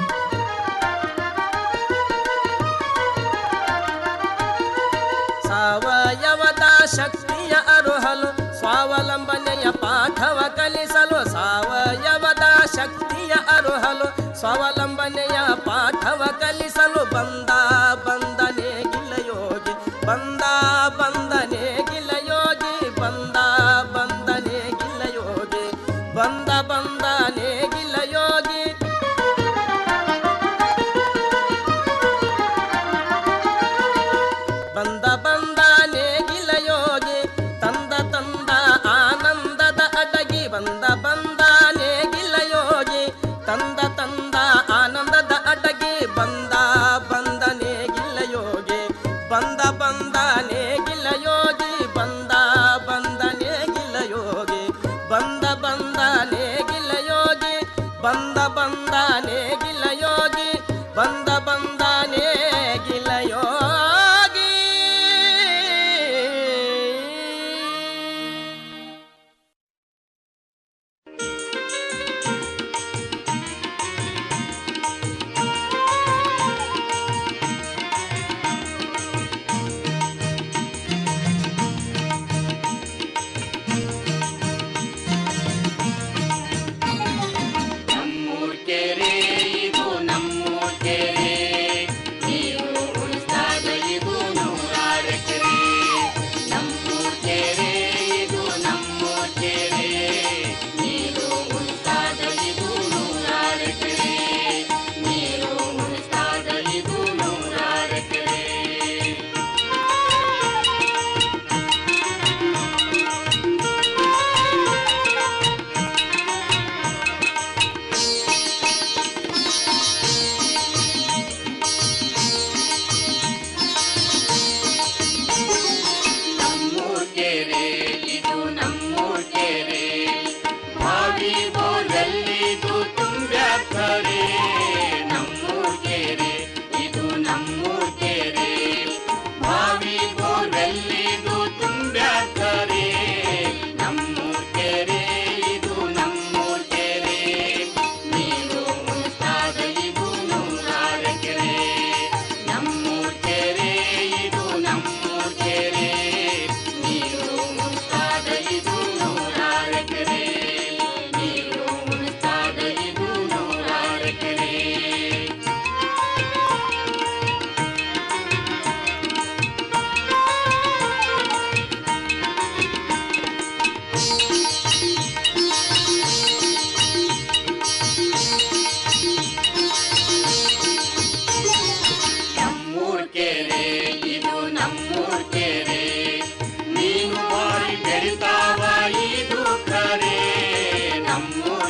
ಸಾವಯವದ ಶಕ್ತಿಯ ಅರುಹಲು ಸ್ವಾವಲಂಬನೆಯ ಪಾಠವ ಕಲಿಸಲು ಸಾವಯವದ ಶಕ್ತಿಯ ಅರುಹಲು ಸ್ವಾವಲಂಬನೆಯ ಪಾಠವ ಕಲಿಸಲು ಬಂದ ಬಂದನೆ ಗಿಲಯೋಗಿ ಬಂದ ಬಂದನೆ ಗಿಲಯೋಗಿ ಬಂದ ಬಂದನೆ ಗಿಲಯೋಗಿ ಬಂದ ಬಂದನೆ ಗಿಲಯೋಗಿ ಬಂದ ಬಂದ ನೇಗಿಲ ಯೋಗಿ ತಂದ ತಂದ ಆನಂದದ ಅಡಗಿ ಬಂದ ಬಂದ ನೇಗಿಲ ಯೋಗಿ ತಂದ ತಂದ ಆನಂದದ ಅಡಗಿ ಬಂದ ಬಂದ ನೇಗಿಲ ಯೋಗಿ ಬಂದ ಬಂದ ನೇಗಿಲ ಯೋಗಿ ಬಂದ ಬಂದ ನೇಗಿಲ ಯೋಗಿ ಬಂದ ಬಂದ ನೇಗಿಲ ಯೋಗಿ ಬಂದ ಬಂದ ನೇಗಿಲ ಯೋಗಿ ಬಂದ ಬಂದ ನೇಗಿಲ ಯೋಗಿ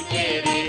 ಕೇರಿ